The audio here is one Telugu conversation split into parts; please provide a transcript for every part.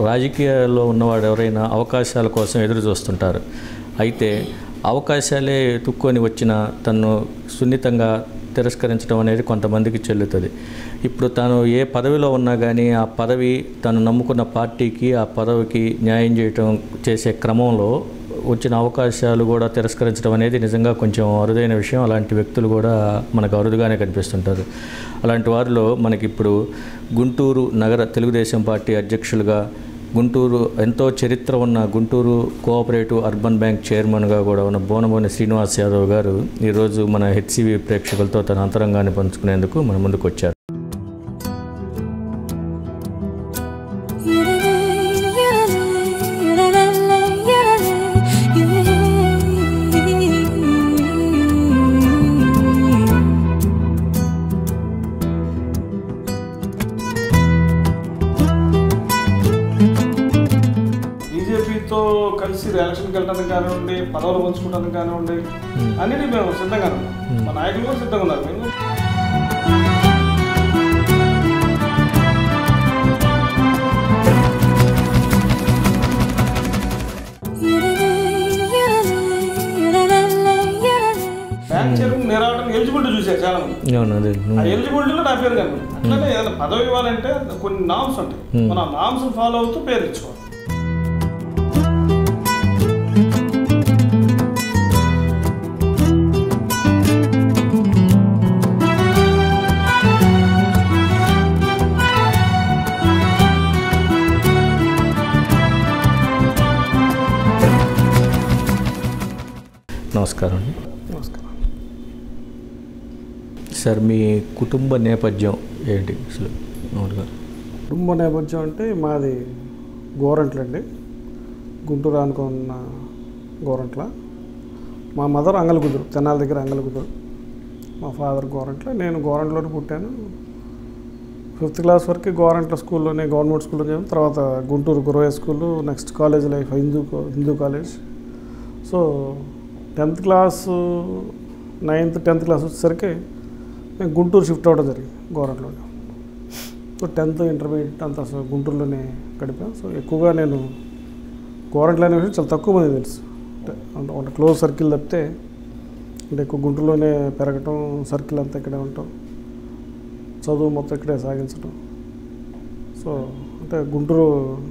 రాజకీయాల్లో ఉన్నవాడు ఎవరైనా అవకాశాల కోసం ఎదురు చూస్తుంటారు అయితే అవకాశాలే తుక్కొని వచ్చిన తను సున్నితంగా తిరస్కరించడం అనేది కొంతమందికి చెల్లుతుంది ఇప్పుడు తను ఏ పదవిలో ఉన్నా కానీ ఆ పదవి తను నమ్ముకున్న పార్టీకి ఆ పదవికి న్యాయం చేయటం చేసే క్రమంలో వచ్చిన అవకాశాలు కూడా తిరస్కరించడం అనేది నిజంగా కొంచెం అరుదైన విషయం అలాంటి వ్యక్తులు కూడా మనకు అరుదుగానే కనిపిస్తుంటారు అలాంటి వారిలో మనకి ఇప్పుడు గుంటూరు నగర తెలుగుదేశం పార్టీ అధ్యక్షులుగా గుంటూరు ఎంతో చరిత్ర ఉన్న గుంటూరు కోఆపరేటివ్ అర్బన్ బ్యాంక్ చైర్మన్గా కూడా ఉన్న బోనబోని శ్రీనివాస్ యాదవ్ గారు ఈరోజు మన హెచ్సివి ప్రేక్షకులతో తన అంతరంగాన్ని పంచుకునేందుకు మన ముందుకు వచ్చారు బీజేపీతో కలిసి ఎలక్షన్కి వెళ్ళడానికి కానివ్వండి పదవులు పంచుకోవడానికి కానివ్వండి అన్నిటి మేము సిద్ధంగా ఉన్నాం మా నాయకులు కూడా సిద్ధంగా ఉన్నారు మేము బ్యాంక్ చైర్మన్ నిరావడానికి ఎలిజిబిలిటీ చూశారు చాలా మంది అవును అదే ఆ ఎలిజిబిలిటీలో నా పేరు కనుక అట్లనే ఏదైనా పదవి ఇవ్వాలంటే కొన్ని నామ్స్ ఉంటాయి మనం ఆ నామ్స్ ఫాలో అవుతూ పేరు ఇచ్చుకోవాలి నమస్కారం అండి నమస్కారం సార్ మీ కుటుంబ నేపథ్యం ఏంటి అసలు మామూలుగా కుటుంబ నేపథ్యం అంటే మాది గోరంట్లండి గుంటూరు అనుకున్న గోరంట్ల మా మదర్ అంగలకుదురు తెనాల దగ్గర అంగలకుదురు మా ఫాదర్ గోరంట్ల నేను గోరంట్లోనే పుట్టాను ఫిఫ్త్ క్లాస్ వరకు గోరంట్ల స్కూల్లోనే గవర్నమెంట్ స్కూల్లో చదివాను తర్వాత Guntur Guravayya school next college life Hindu కో- Hindu college so tenth class ninth tenth class వచ్చేసరికి మేము గుంటూరు షిఫ్ట్ అవ్వడం జరిగింది గోరంట్లోనే సో టెన్త్ ఇంటర్మీడియట్ అంతా సో గుంటూరులోనే గడిపాం సో ఎక్కువగా నేను గోరంట్లో అనే విషయం చాలా తక్కువ మంది తెలుసు అంటే అంత ఒక క్లోజ్ సర్కిల్ తప్పితే అంటే ఎక్కువ గుంటూరులోనే పెరగటం సర్కిల్ అంతా ఇక్కడే ఉంటాం చదువు మొత్తం ఇక్కడే సాగించడం సో అంటే గుంటూరు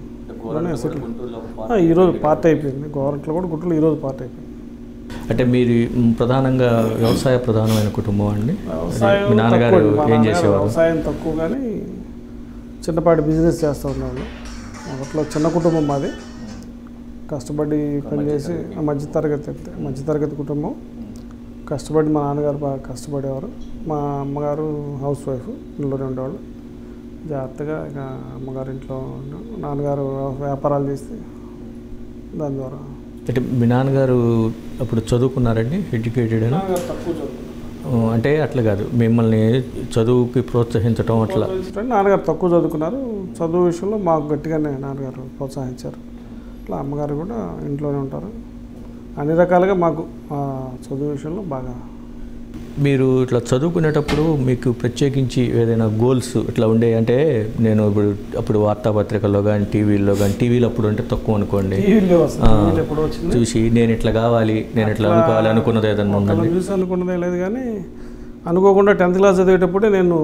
ఆ, ఈరోజు పార్ట్ అయిపోయింది గోరంట్లో కూడా గుంటూరులో ఈరోజు పార్ట్ అయిపోయింది అంటే మీరు మ్, ప్రధానంగా వ్యవసాయ ప్రధానమైన కుటుంబం అండి వ్యవసాయం మీ నాన్నగారు తక్కువ అండి. మా ఏం నాన్నగారు చేసేవారు వ్యవసాయం తక్కువ కానీ చిన్నపాటి బిజినెస్ చేస్తూ ఉన్నాడు అప్పట్లో చిన్న కుటుంబం మాది కష్టపడి పనిచేసి ఆ మధ్యతరగతి అంతే మధ్యతరగతి కుటుంబం కష్టపడి మా నాన్నగారు బాగా కష్టపడేవారు మా అమ్మగారు హౌస్ వైఫ్ ఇంట్లోనే ఉండేవాళ్ళు జాగ్రత్తగా ఇక అమ్మగారు ఇంట్లో ఉండే- నాన్నగారు వ్యాపారాలు చేస్తే దాని ద్వారా అంటే మీ నాన్నగారు అప్పుడు చదువుకున్నారండి ఎడ్యుకేటెడ్ నాన్నగారు తక్కువ చదువు అంటే అట్లా కాదు మిమ్మల్ని చదువుకి ప్రోత్సహించడం అట్లా నాన్నగారు తక్కువ చదువుకున్నారు చదువు విషయంలో మాకు గట్టిగానే నాన్నగారు ప్రోత్సహించారు అట్లా అమ్మగారు కూడా ఇంట్లోనే ఉంటారు అన్ని రకాలుగా మాకు ఆ, చదువు విషయంలో బాగా మీరు ఇట్లా చదువుకునేటప్పుడు మీకు ప్రత్యేకించి ఏదైనా గోల్స్ ఇట్లా ఉండే అంటే నేను ఇప్పుడు అప్పుడు వార్తాపత్రికల్లో కానీ టీవీల్లో కానీ టీవీలో అప్పుడు అంటే తక్కువ అనుకోండి టీవీలో వస్తుంది ఆ. టీవీలో ఎప్పుడు వచ్చింది చూసి నేను ఇట్లా కావాలి నేను ఇట్లా అనుకోవాలి అనుకున్నది ఏదన్నా ఉందండి ఒకళ్ళని చూసి అనుకున్నదే లేదు కానీ అనుకోకుండా టెన్త్ క్లాస్ చదివేటప్పుడే నేను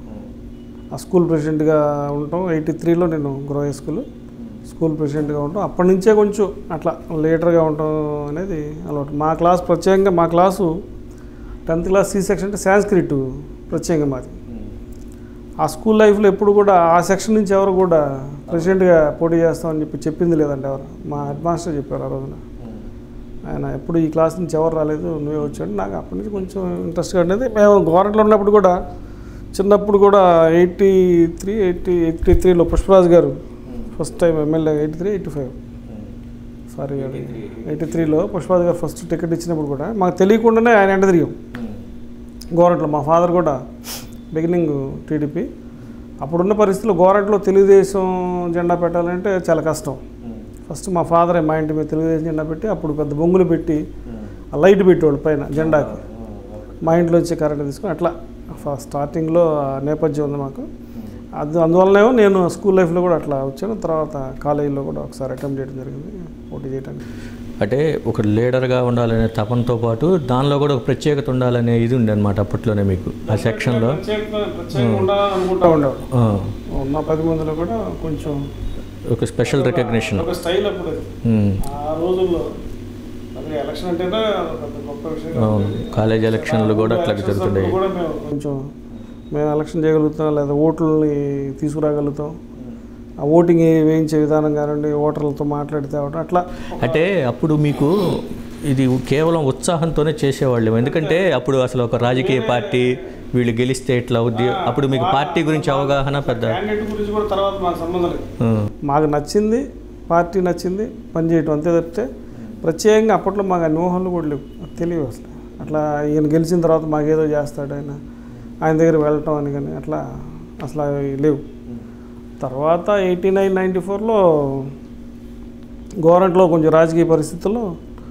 ఆ స్కూల్ ప్రెసిడెంట్గా ఉండటం ఎయిటీ త్రీలో నేను గ్రో హై స్కూల్ స్కూల్ ప్రెసిడెంట్గా ఉండటం అప్పటి నుంచే కొంచెం అట్లా లీడర్గా ఉండటం అనేది అలవాటు మా క్లాస్ ప్రత్యేకంగా మా class tenth class C section అంటే సాంస్క్రిట్ ప్రత్యేకంగా మాది ఆ స్కూల్ లైఫ్లో ఎప్పుడు కూడా ఆ సెక్షన్ నుంచి ఎవరు కూడా ప్రెసిడెంట్గా పోటీ చేస్తామని చెప్పి చెప్పింది లేదండి ఎవరు మా హెడ్ మాస్టర్ చెప్పారు ఆ రోజున ఆయన ఎప్పుడు ఈ క్లాస్ నుంచి ఎవరు రాలేదు నువ్వే వచ్చాడు నాకు అప్పటి నుంచి కొంచెం ఇంట్రెస్ట్గా ఉండేది మేము గవర్నమెంట్లో ఉన్నప్పుడు కూడా చిన్నప్పుడు కూడా ఎయిటీ త్రీ ఎయిటీ ఎయిటీ త్రీలో Pushparaj garu first time MLA eighty three eighty five sorry eighty త్రీలో పుష్పరాజ్ గారు ఫస్ట్ టికెట్ ఇచ్చినప్పుడు కూడా మాకు తెలియకుండానే ఆయన ఎంట తిరిగాం గవర్నమెంట్లో మా ఫాదర్ కూడా బిగినింగ్ టీడీపీ అప్పుడున్న పరిస్థితుల్లో గవర్నమెంట్లో తెలుగుదేశం జెండా పెట్టాలంటే చాలా కష్టం ఫస్ట్ మా ఫాదరే మా ఇంటి మీద తెలుగుదేశం జెండా పెట్టి అప్పుడు పెద్ద బొంగులు పెట్టి ఆ లైట్ పెట్టేవాళ్ళు పైన జెండాకి మా ఇంట్లో వచ్చి కరెంట్ తీసుకొని అట్లా ఫస్ట్ స్టార్టింగ్లో ఆ నేపథ్యం ఉంది మాకు అది అందువల్లనేమో నేను స్కూల్ లైఫ్లో కూడా అట్లా వచ్చాను తర్వాత కాలేజీలో కూడా ఒకసారి అటెంప్ట్ చేయడం జరిగింది పోటీ చేయడానికి అంటే ఒక లీడర్గా ఉండాలనే తపనతో పాటు దానిలో కూడా ఒక ప్రత్యేకత ఉండాలనే ఇది ఉండే అనమాట అప్పట్లోనే మీకు ఆ సెక్షన్లో ప్రత్యేకంగా ఉండాలని అనుకుంటా ఉండేవాడు ఆ, ఉన్న పది మందిలో కూడా కొంచెం ఒక స్పెషల్ రికగ్నిషన్ ఒక స్టైల్ అప్పుడు అది. ఆ రోజుల్లో అది ఎలక్షన్ అంటేనే పెద్ద గొప్ప విషయం అవును కాలేజ్ ఎలక్షన్లు కూడా అట్లా ఎలక్షన్స్ జరుగుతుండే అప్పుడు కూడా మేము కొంచెం మేము ఎలక్షన్ చేయగలుగుతాం లేదా ఓట్లని తీసుకురాగలుగుతాం ఆ ఓటింగ్ వేయించే విధానం కానివ్వండి ఓటర్లతో మాట్లాడితే అవడం అట్లా అంటే అప్పుడు మీకు ఇది కేవలం ఉత్సాహంతోనే చేసేవాళ్ళం ఎందుకంటే అప్పుడు అసలు ఒక రాజకీయ పార్టీ వీళ్ళు గెలిస్తే ఇట్లా అవుద్ది అప్పుడు మీకు పార్టీ గురించి అవగాహన పెద్ద క్యాండిడేట్ గురించి కూడా తర్వాత మాకు సంబంధం లేదు ఆ, మాకు నచ్చింది పార్టీ నచ్చింది పని చేయటం అంతే తప్పితే ప్రత్యేకంగా అప్పట్లో మాకు అన్ని ఊహలు కూడా లేవు తెలియవు అసలు అట్లా ఈయన గెలిచిన తర్వాత మాకేదో చేస్తాడు ఆయన ఆయన దగ్గర వెళ్ళటం అని కానీ అట్లా అసలు అవి లేవు తర్వాత ఎయిటీ నైన్ నైంటీ ఫోర్లో గవర్నమెంట్లో కొంచెం రాజకీయ పరిస్థితుల్లో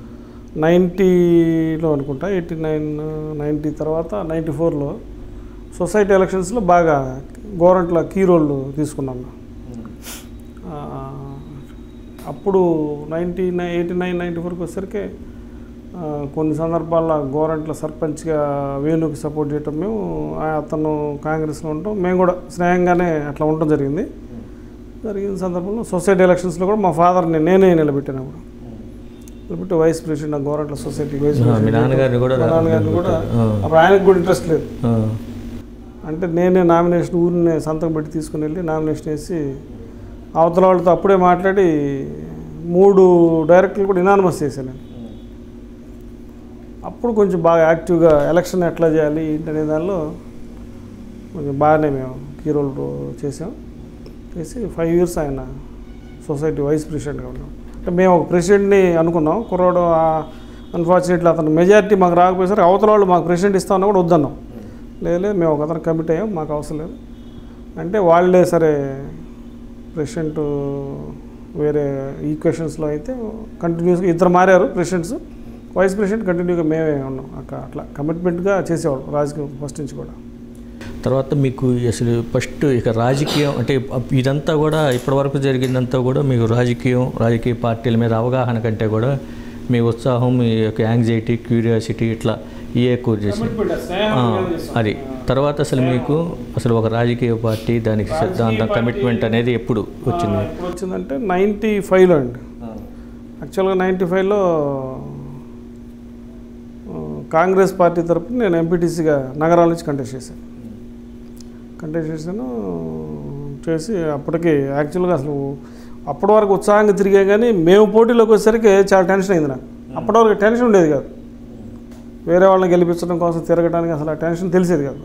నైంటీలో అనుకుంటా ఎయిటీ నైన్ నైంటీ తర్వాత నైంటీ ఫోర్లో సొసైటీ ఎలక్షన్స్లో బాగా గవర్నమెంట్లో కీ రోల్ తీసుకున్నాను ఆ, అప్పుడు ninety nine eighty nine ninety ఫోర్కి వచ్చేసరికి ఆ, కొన్ని సందర్భాల్లో గవర్నమెంట్లో సర్పంచ్గా వేణుకి సపోర్ట్ చేయటం మేము ఆ, అతను కాంగ్రెస్లో ఉంటాం మేము కూడా స్నేహంగానే అట్లా ఉండటం జరిగింది జరిగిన సందర్భంలో సొసైటీ ఎలక్షన్స్లో కూడా మా ఫాదర్ని నేనే నిలబెట్టాను అప్పుడు నిలబెట్టి vice president government society vice ఆ, మీ ప్రెసిడెంట్ నాన్నగారిని కూడా మా నాన్నగారిని కూడా ఆ. అప్పుడు ఆయనకు కూడా ఇంట్రెస్ట్ లేదు ఆ, అంటే నేనే నామినేషన్ ఊరిని సంతకం పెట్టి తీసుకుని వెళ్ళి నామినేషన్ వేసి అవతల వాళ్ళతో అప్పుడే మాట్లాడి మూడు డైరెక్టర్లు కూడా ఇనానమస్ చేశాను నేను అప్పుడు కొంచెం బాగా యాక్టివ్గా ఎలక్షన్ ఎట్లా చేయాలి ఏంటి అనే దానిలో కొంచెం బాగానే మేము కీ రోల్ చేసాం చేసి ఫైవ్ ఇయర్స్ ఆయన సొసైటీ వైస్ ప్రెసిడెంట్గా ఉన్నాం అంటే మేము ఒక ప్రెసిడెంట్ని అనుకున్నాం కుర్రాడు అన్ఫార్చునేట్లీ అతను మెజారిటీ మాకు రాకపోయేసరికి అవతల వాళ్ళు మాకు ప్రెసిడెంట్ ఇస్తామన్నా కూడా వద్దన్నాం లేదు లేదు మేము ఒక అతను కమిట్ అయ్యాం మాకు అవసరం లేదు అంటే వాళ్ళే సరే ప్రెసిడెంట్ వేరే ఈక్వేషన్స్లో అయితే కంటిన్యూస్గా ఇద్దరు మారారు ప్రెసిడెంట్స్ వైస్ ప్రెసిడెంట్ కంటిన్యూగా మేమే ఉన్నాం అక్క అట్లా కమిట్మెంట్గా చేసేవాళ్ళం రాజకీయం ఫస్ట్ నుంచి కూడా తర్వాత మీకు అసలు ఫస్ట్ ఇక రాజకీయం అంటే ఇదంతా కూడా ఇప్పటివరకు జరిగిందంతా కూడా మీకు రాజకీయం రాజకీయ పార్టీల మీద అవగాహన కంటే కూడా మీ ఉత్సాహం మీ యొక్క యాంగ్జైటీ క్యూరియాసిటీ ఇట్లా ఇవే ఎక్కువ చేసి ఆ, అది తర్వాత అసలు మీకు అసలు ఒక రాజకీయ పార్టీ దానికి సిద్ధాంతం కమిట్మెంట్ అనేది ఎప్పుడు వచ్చింది ఎప్పుడు వచ్చిందంటే నైంటీ ఫైవ్లో అండి యాక్చువల్గా నైంటీ ఫైవ్లో కాంగ్రెస్ పార్టీ తరపున నేను ఎంపీటీసీగా నగరాల నుంచి కంటెస్ట్ చేశాను కంటెస్ట్ చేశాను చేసి అప్పటికి యాక్చువల్గా అసలు అప్పటి వరకు ఉత్సాహంగా తిరిగా కానీ మేము పోటీలోకి వచ్చేసరికి చాలా టెన్షన్ అయింది నాకు అప్పటి వరకు టెన్షన్ ఉండేది కాదు వేరే వాళ్ళని గెలిపించడం కోసం తిరగడానికి అసలు ఆ టెన్షన్ తెలిసేది కాదు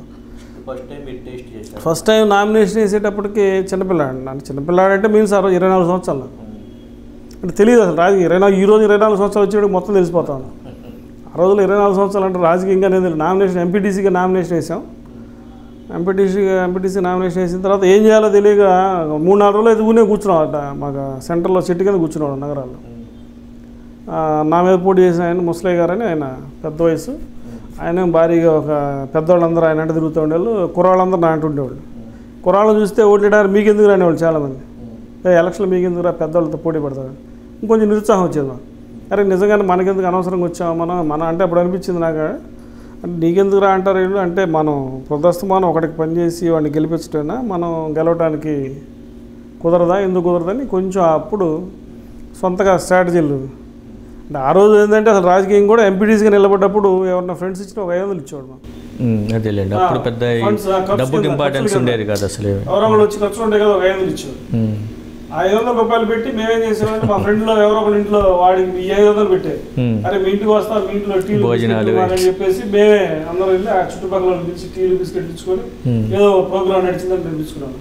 ఫస్ట్ టైం నామినేషన్ వేసేటప్పటికి చిన్నపిల్లాడు అంటే చిన్నపిల్లాడు అంటే మీన్స్ ఆ రోజు ఇరవై నాలుగు సంవత్సరాలు అంటే తెలియదు అసలు రాజకీయ ఇరవై నాలుగు ఈ రోజు ఇరవై నాలుగు సంవత్సరాలు వచ్చేటికి మొత్తం తెలిసిపోతాను ఆ రోజుల్లో ఇరవై నాలుగు సంవత్సరాలు అంటే రాజకీయంగా అనేది నామినేషన్ ఎంపీటీసీగా నామినేషన్ వేసాం ఎంపీటీసీగా ఎంపీటీసీ నామినేషన్ వేసిన తర్వాత ఏం చేయాలో తెలియక మూడు నాలుగు రోజులు అయితే ఊనే కూర్చున్నాం అట మాకు సెంటర్లో చెట్టు కింద కూర్చున్నాడు నగరాల్లో ఆ, నా మీద పోటీ చేసిన ఆయన ముసలయ్య గారు అని ఆయన పెద్ద వయసు ఆయన భారీగా ఒక పెద్దవాళ్ళందరూ ఆయన అంటే తిరుగుతూ ఉండేవాళ్ళు కుర్రాళ్ళందరూ నా అంటూ ఉండేవాళ్ళు కుర్రాళ్ళని చూస్తే ఓట్లేడారు మీకు ఎందుకు రానివాళ్ళు చాలామంది ఏ ఎలక్షన్లు మీకు ఎందుకు రా పెద్దవాళ్ళతో పోటీ పడతారు ఇంకొంచెం నిరుత్సాహం వచ్చేది నాకు అరే నిజంగానే మనకెందుకు అనవసరంగా వచ్చాము మనం మనం అంటే అప్పుడు అనిపించింది నాకు అంటే నీకెందుకు రా అంటారు వీళ్ళు అంటే మనం ప్రదస్తమానం ఒకటికి పనిచేసి వాడిని గెలిపించటైనా మనం గెలవడానికి కుదరదా ఎందుకు కుదరదని కొంచెం అప్పుడు సొంతగా స్ట్రాటజీలు అంటే ఆ రోజు ఏంటంటే అసలు రాజకీయం కూడా ఎంపీటీసీగా నిలబడ్డప్పుడు ఎవరన్నా ఫ్రెండ్స్ ఇచ్చిన ఒక ఐదు వందలు ఇచ్చేవాడు మాకు ఉమ్, అదేలేండి అప్పుడు పెద్ద ఈ funds, ఆ ఖర్చులు డబ్బుకి కింద, ఇంపార్టెన్స్ ఖర్చులు ఉండేది కాదు అసలు ఎవరో ఒకళ్ళు వచ్చి ఖర్చు ఉండే కదా ఒక ఐదు వందలు ఇచ్చేవాడు ఉమ్, ఆ ఐదు వందల రూపాయలు పెట్టి మేమేం చేసామంటే మా ఫ్రెండ్లో ఎవరో ఒకళ్ళ ఇంట్లో వాడికి ఈ ఐదు వందలు పెట్టేది ఉమ్. అరే మీ ఇంటికి వస్తా మీ ఇంట్లో టీలు భోజనాలు బిస్కెట్లు మాకు అని చెప్పేసి మేమే అందరం వెళ్ళి ఆ చుట్టుపక్కల వాళ్ళని పిలిచి టీలు బిస్కెట్ ఇచ్చుకొని ఉమ్. ఏదో ప్రోగ్రామ్ నడిచిందని పిలిపించుకున్నాను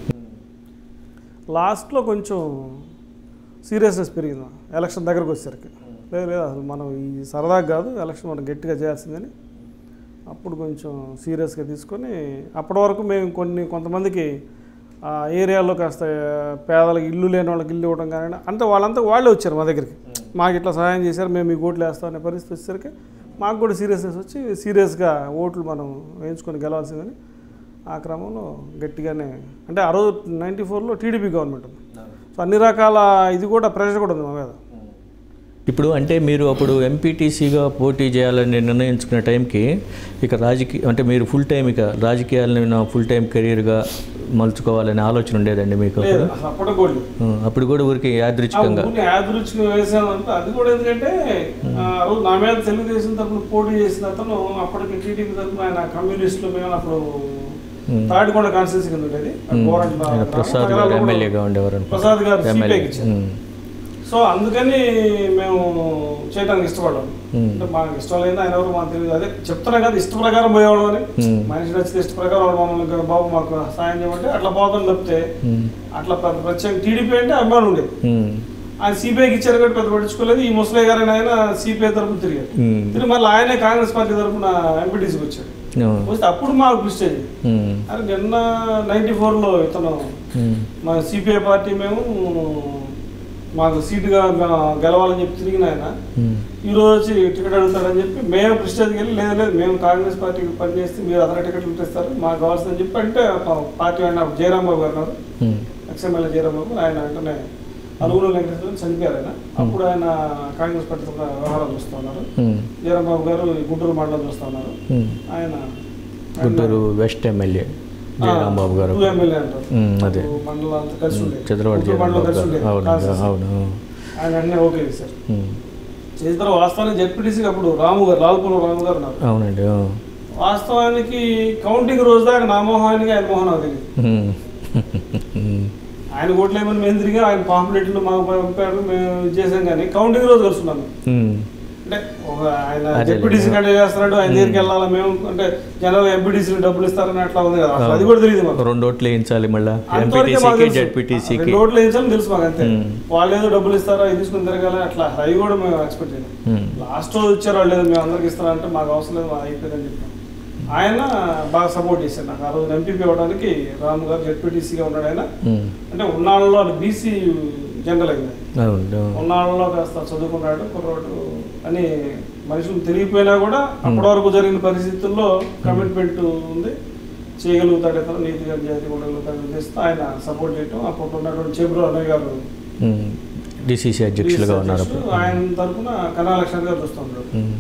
లాస్ట్లో కొంచెం సీరియస్నెస్ పెరిగింది ఎలక్షన్ దగ్గరకు వచ్చేసరికి లేదు లేదు అసలు మనం ఈ సరదాగా కాదు ఎలక్షన్ మనం గట్టిగా చేయాల్సిందని అప్పుడు కొంచెం సీరియస్గా తీసుకొని అప్పటి వరకు మేము కొన్ని కొంతమందికి ఆ ఏరియాలో కాస్త పేదలకు ఇల్లు లేని వాళ్ళకి ఇల్లు ఇవ్వడం కానీ అంటే వాళ్ళంతా వాళ్ళే వచ్చారు మా దగ్గరికి మాకు ఇట్లా సహాయం చేశారు మేము మీకు ఓట్లు వేస్తాం అనే పరిస్థితి వచ్చేసరికి మాకు కూడా సీరియస్నెస్ వచ్చి సీరియస్గా ఓట్లు మనం వేయించుకొని గెలవాల్సిందని ఆ క్రమంలో గట్టిగానే అంటే ఆ రోజు నైంటీ ఫోర్లో టీడీపీ గవర్నమెంట్ ఉంది సో అన్ని రకాల ఇది కూడా ప్రెషర్ కూడా ఉంది మా మీద ఇప్పుడు అంటే మీరు అప్పుడు ఎంపీటీసీగా పోటీ చేయాలని నిర్ణయించుకునే టైంకి ఇక రాజకీయ అంటే మీరు ఫుల్ టైం ఇక రాజకీయాలను నా ఫుల్ టైం కెరీర్గా మలుచుకోవాలనే ఆలోచన ఉండేదండి మీకు లేదు అప్పుడు అసలు అప్పటికి కూడా లేదు. ఆ, అప్పుడు కూడా ఊరికి యాదృచ్ఛికంగా ఊరికే యాదృచ్ఛికంగా వేసామంటే అది కూడా ఎందుకంటే ఆ రోజు నా మీద తెలుగుదేశం తరఫున పోటీ చేసిన అతను అప్పటికి టీడీపీ తరఫున ఆయన కమ్యూనిస్టులు మేము అప్పుడు తాడికొండ కాన్స్టిట్యూన్సీ కింద ఉండేది అటు గోరంట్ల ఆయన గ్రామం. ప్రసాద్ నగరాల్లో గారు కూడా ఎమ్మెల్యేగా ఉండేవారు అనుకుంటా. ప్రసాద్ గారు ఎమ్మెల్యే సీపీఐకి ఇచ్చారు ఉమ్, సో అందుకని మేము చేయడానికి ఇష్టపడ్డాం ఉమ్, అంటే మాకు ఇష్టం లేదు ఆయన ఎవరు మాకు తెలియదు అదే చెప్తున్నా కదా ఇష్ట ప్రకారం పోయేవాడు అని ఉమ్, మనిషి నచ్చితే ఇష్ట ప్రకారం వాడు మమ్మల్ని ఇంకా బాబు మాకు సాయం చేయమంటే అట్లా పోతాం తప్పితే ఉమ్, అట్లా ప్ర- ప్రత్యేక టీడీపీ అంటే అభిమానం ఉండేది ఉమ్, ఆయన సిపిఐకి ఇచ్చారు కాబట్టి పెద్ద పట్టించుకోలేదు ఈ ముసలయ్య గారు ఆయన సిపిఐ తరపున తిరిగారు ఉమ్, తిరిగి మళ్ళీ ఆయనే కాంగ్రెస్ పార్టీ తరపున ఎంపీటీసీకి వచ్చాడు ఉమ్, వస్తే అప్పుడు మాకు ప్రిస్టేజ్ ఉమ్, అరే నిన్న నైన్టీ ఫోర్లో ఇతను ఉమ్, మా సిపిఐ పార్టీ మేము మాకు సీటుగా గా- గెలవాలని చెప్పి తిరిగిన ఆయన ఉమ్, ఈ రోజు వచ్చి టికెట్ అడుగుతాడని చెప్పి మేము ప్రిస్టేజ్కి వెళ్ళి లేదు లేదు మేము కాంగ్రెస్ పార్టీకి పనిచేస్తే మీరు అదన టికెట్లు ఇస్తారు మాకు కావాల్సిందని చెప్పి అంటే ఒక పార్టీ ఆయన జయరాం బాబు గారు ఉన్నారు ఉమ్, ఎక్స్ఎమ్మెల్యే జయరాం బాబు ఆయన వెంటనే అనుగుణ వెంకటేశ్వరం చనిపోయారు ఆయన అప్పుడు ఆయన కాంగ్రెస్ పార్టీ తరపున వ్యవహారాలు చూస్తూ ఉన్నారు ఉమ్, జయరాం బాబు గారు ఈ గుంటూరు మండలం చూస్తూ ఉన్నారు ఉమ్. ఆయన గుంటూరు వెస్ట్ ఎమ్మెల్యే జయరాంబాబు గారు టూ ఎమ్మెల్యే అంటారు ఉమ్, అదే టూ మండలం అంతా కలిసి ఉండే చంద్రబాబు గుంటూరు మండలం కలిసి జయరాంబాబు ఉండే గారు అవును కాన్స్టిట్యూన్సీ. అవును ఆయన అన్నీ ఓకే సార్ ఉమ్, చేసిన తర్వాత వాస్తవానికి జెడ్పీటీసీకి అప్పుడు రాము గారు లాల్పురం రాము గారు ఉన్నారు అవునండి ఆ. వాస్తవానికి కౌంటింగ్ రోజు దాకా నా మొహం ఆయనకి ఆయన మొహం నాకు తెలియదు ఉమ్, ఉమ్, ఆయన ఓట్లేమని మేము తిరిగి ఆయన పాంప్లెట్లు మాకు పంపాడు మేము ఇది చేసాం కానీ కౌంటింగ్ రోజు కలుసుకున్నాను ఉమ్, అంటే ఒక ఆయన అదే జెడ్పీటీసీ లేదు. కంటే చేస్తున్నాడు ఆయన దగ్గరికి వెళ్ళాలి మేము అంటే జనాలు ఎంపీటీసీలు డబ్బులు ఇస్తారని అట్లా ఉంది కదా అసలు అది కూడా తెలియదు మాకు రెండు ఓట్లు వేయించాలి మళ్ళీ అంతవరకే మాకు ఎంపీటీసీకి తెలుసు. జెడ్పీటీసీకి రెండు ఓట్లు వేయించాలని తెలుసు మాకు అంతే ఉమ్. వాళ్ళు ఏదో డబ్బులు ఇస్తారా ఇది తీసుకుని తిరగాలి అట్లా అవి కూడా మేము ఎక్స్పెక్ట్ చేయలేదు ఉమ్, లాస్ట్ రోజు వచ్చారు వాళ్ళు లేదు మేము అందరికి ఇస్తారంటే మాకు అవసరం లేదు మాకు అయిపోయిందని చెప్పాం ఆయన బాగా సపోర్ట్ చేశారు నాకు ఆ రోజు ఎంపీపీ అవ్వడానికి రాము గారు జెడ్పీటీసీగా ఉన్నాడు ఆయన ఉమ్, అంటే ఉన్నాళ్ళలో బీసీ జనరల్ అయింది అవును ఉన్నాళ్ళలో కాస్త చదువుకున్నాడు కుర్రోడు అని మనుషులు తిరిగిపోయినా కూడా అప్పటి వరకు జరిగిన పరిస్థితుల్లో కమిట్మెంట్ ఉంది చేయగలుగుతాడు ఇతను నీతిగా జాతి ఉండగలుగుతాడు ఉద్దేశంతో ఆయన సపోర్ట్ చేయటం అప్పుడు ఉన్నటువంటి చేబ్రో అన్నయ్య గారు డిసిసి అధ్యక్షులుగా ఉన్నారు అధ్యక్షుడు. అప్పుడు ఆయన తరఫున కళాలక్ష్మణ్ గారు చూస్తుంటారు ఉమ్,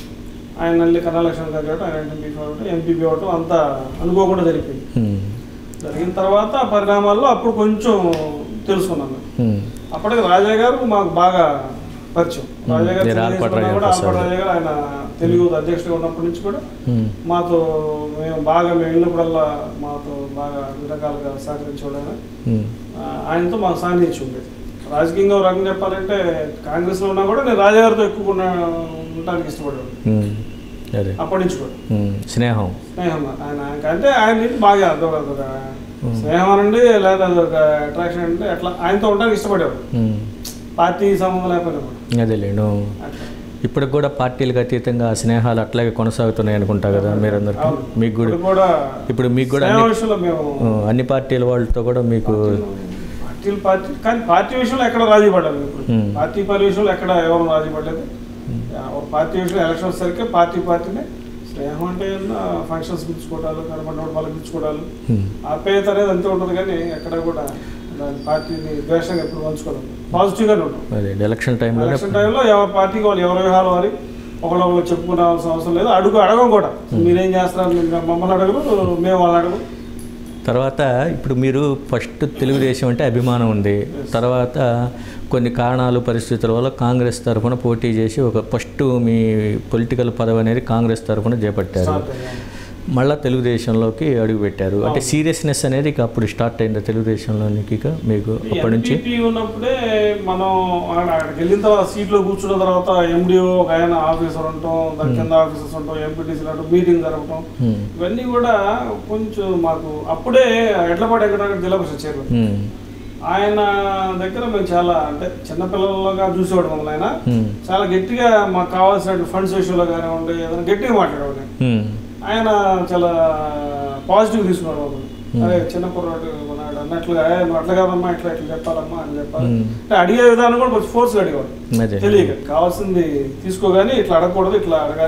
ఆయన మళ్ళీ కళాలక్ష్మణ్ గారు చేయడం ఆయన ఎంపీ అవ్వడం ఎంపీపీ అవ్వడం అంతా అనుకోకుండా జరిగింది ఉమ్, జరిగిన తర్వాత పరిణామాల్లో అప్పుడు కొంచెం తెలుసుకున్నాను ఉమ్, అప్పటికి రాజా గారు మాకు బాగా పరిచయం రాజా గారు మీరు ఆల్పాటి తెలుగుదేశంలో రాజా కూడా ప్రసాద్. ఆల్పాటి రాజా గారు ఆయన తెలుగు అధ్యక్షుడిగా ఉన్నప్పటి నుంచి కూడా ఉమ్, మాతో మేము బాగా మేము వెళ్ళినప్పుడల్లా మాతో బాగా అన్ని రకాలుగా సహకరించేవాడు ఆయన ఉమ్, ఆ, ఆయనతో మాకు సాన్నిహిత్యం ఉండేది రాజకీయంగా ఒక రకం చెప్పాలంటే కాంగ్రెస్లో ఉన్నా కూడా నేను రాజా గారితో ఎక్కువ ఉన్న- ఉండడానికి ఇష్టపడేవాడు ఉమ్, అదే అప్పటి నుంచి కూడా ఉమ్, స్నేహం స్నేహం ఆయన ఆయనకి అంటే ఆయన నుంచి బాగా అదొక అదొక స్నేహం అనండి లేదా అదొక అట్రాక్షన్ అంటే అట్లా ఆయనతో ఉండడానికి ఇష్టపడేవాడు ఉమ్, పార్టీ సంబంధం లేకపోయినా కూడా అదేలేండి అట్లా ఇప్పటికి కూడా పార్టీలకు అతీతంగా ఆ స్నేహాలు అట్లాగే కొనసాగుతున్నాయి అనుకుంటా కదా మీరందరికీ అవును. మీకు కూడా ఇప్పుడు కూడా ఇప్పుడు మీకు కూడా స్నేహం అన్ని విషయంలో మేము ఆ, అన్ని పార్టీల వాళ్ళతో కూడా మీకు పార్టీలు పార్టీ కానీ పార్టీ విషయంలో ఎక్కడ రాజీ పడ్డారు ఇప్పుడు Hmm. పార్టీ పని విషయంలో ఎక్కడ ఎవరు రాజీ పడలేదు ఎవరు పార్టీ విషయంలో ఎలక్షన్ సరిగ్గా పార్టీ పార్టీనే స్నేహం అంటే ఫంక్షన్స్ పిలుచుకోవడాలు కనబడిన వాళ్ళకి పిలుచుకోవడాలు ఉమ్, ఆప్యాయత అనేది అంతే ఉంటుంది కానీ ఎక్కడ కూడా దాని పార్టీని ద్వేషంగా ఎప్పుడు పంచుకోవడం పాజిటివ్గానే ఉంటాం అదే ఎలక్షన్ టైంలోనే ఎలక్షన్ టైంలో ఎవరి పార్టీకి వాళ్ళు ఎవరి విహాలు వారి ఒకళ్ళొకళ్ళు చెప్పుకోవాల్సిన అవసరం లేదు అడుగు అడగం కూడా మీరేం చేస్తున్నారు మీరు మమ్మల్ని అడగరు మేము వాళ్ళని అడగం తర్వాత ఇప్పుడు మీరు ఫస్ట్ తెలుగుదేశం అంటే అభిమానం ఉంది తర్వాత కొన్ని కారణాలు పరిస్థితుల వల్ల కాంగ్రెస్ తరఫున పోటీ చేసి ఒక ఫస్ట్ మీ పొలిటికల్ పదవి అనేది కాంగ్రెస్ తరఫున చేపట్టారు స్టార్ట్ అయ్యాం. మళ్ళీ తెలుగుదేశంలోకి అడుగుపెట్టారు అంటే సీరియస్నెస్ అనేది ఇక అప్పుడు స్టార్ట్ అయింది తెలుగుదేశంలోనికి ఇక మీకు అప్పటి నుంచి ఎంపీపీ ఉన్నప్పుడే మనం అక్కడ- అక్కడికి వెళ్ళిన తర్వాత సీట్లో కూర్చున్న తర్వాత ఎండిఓ ఒక ఆయన ఆఫీసర్ ఉంటాం దాని కింద ఆఫీసర్స్ ఉంటాం ఎంపీటీసీలు అంటాం మీటింగ్ జరగటం ఉమ్, ఇవన్నీ కూడా కొంచెం మాకు అప్పుడే ఎడ్లపాటి ఎక్కడ జిల్లా పరిషత్ చైర్మన్ ఉమ్, ఆయన దగ్గర మేము చాలా అంటే చిన్నపిల్లలుగా చూసేవాడు మమ్మల్ని ఆయన ఉమ్, చాలా గట్టిగా మాకు కావాల్సిన ఫండ్స్ విషయంలో కానివ్వండి ఏదైనా గట్టిగా మాట్లాడేవాడిని ఉమ్, ఆయన చాలా పాజిటివ్ తీసుకున్నాడు మమ్మల్ని అరే చిన్న కుర్రాడు ఉన్నాడు అన్నట్లుగా "ఏ, నువ్వు అట్లా కాదమ్మా ఇట్లా ఇట్లా చెప్పాలమ్మా అని చెప్పాలి ఉమ్. అంటే అడిగే విధానం కూడా కొంచెం ఫోర్స్గా అడిగేవాడు అదే తెలియక కావాల్సింది తీసుకోగానే ఇట్లా అడగకూడదు ఇట్లా అడగాలి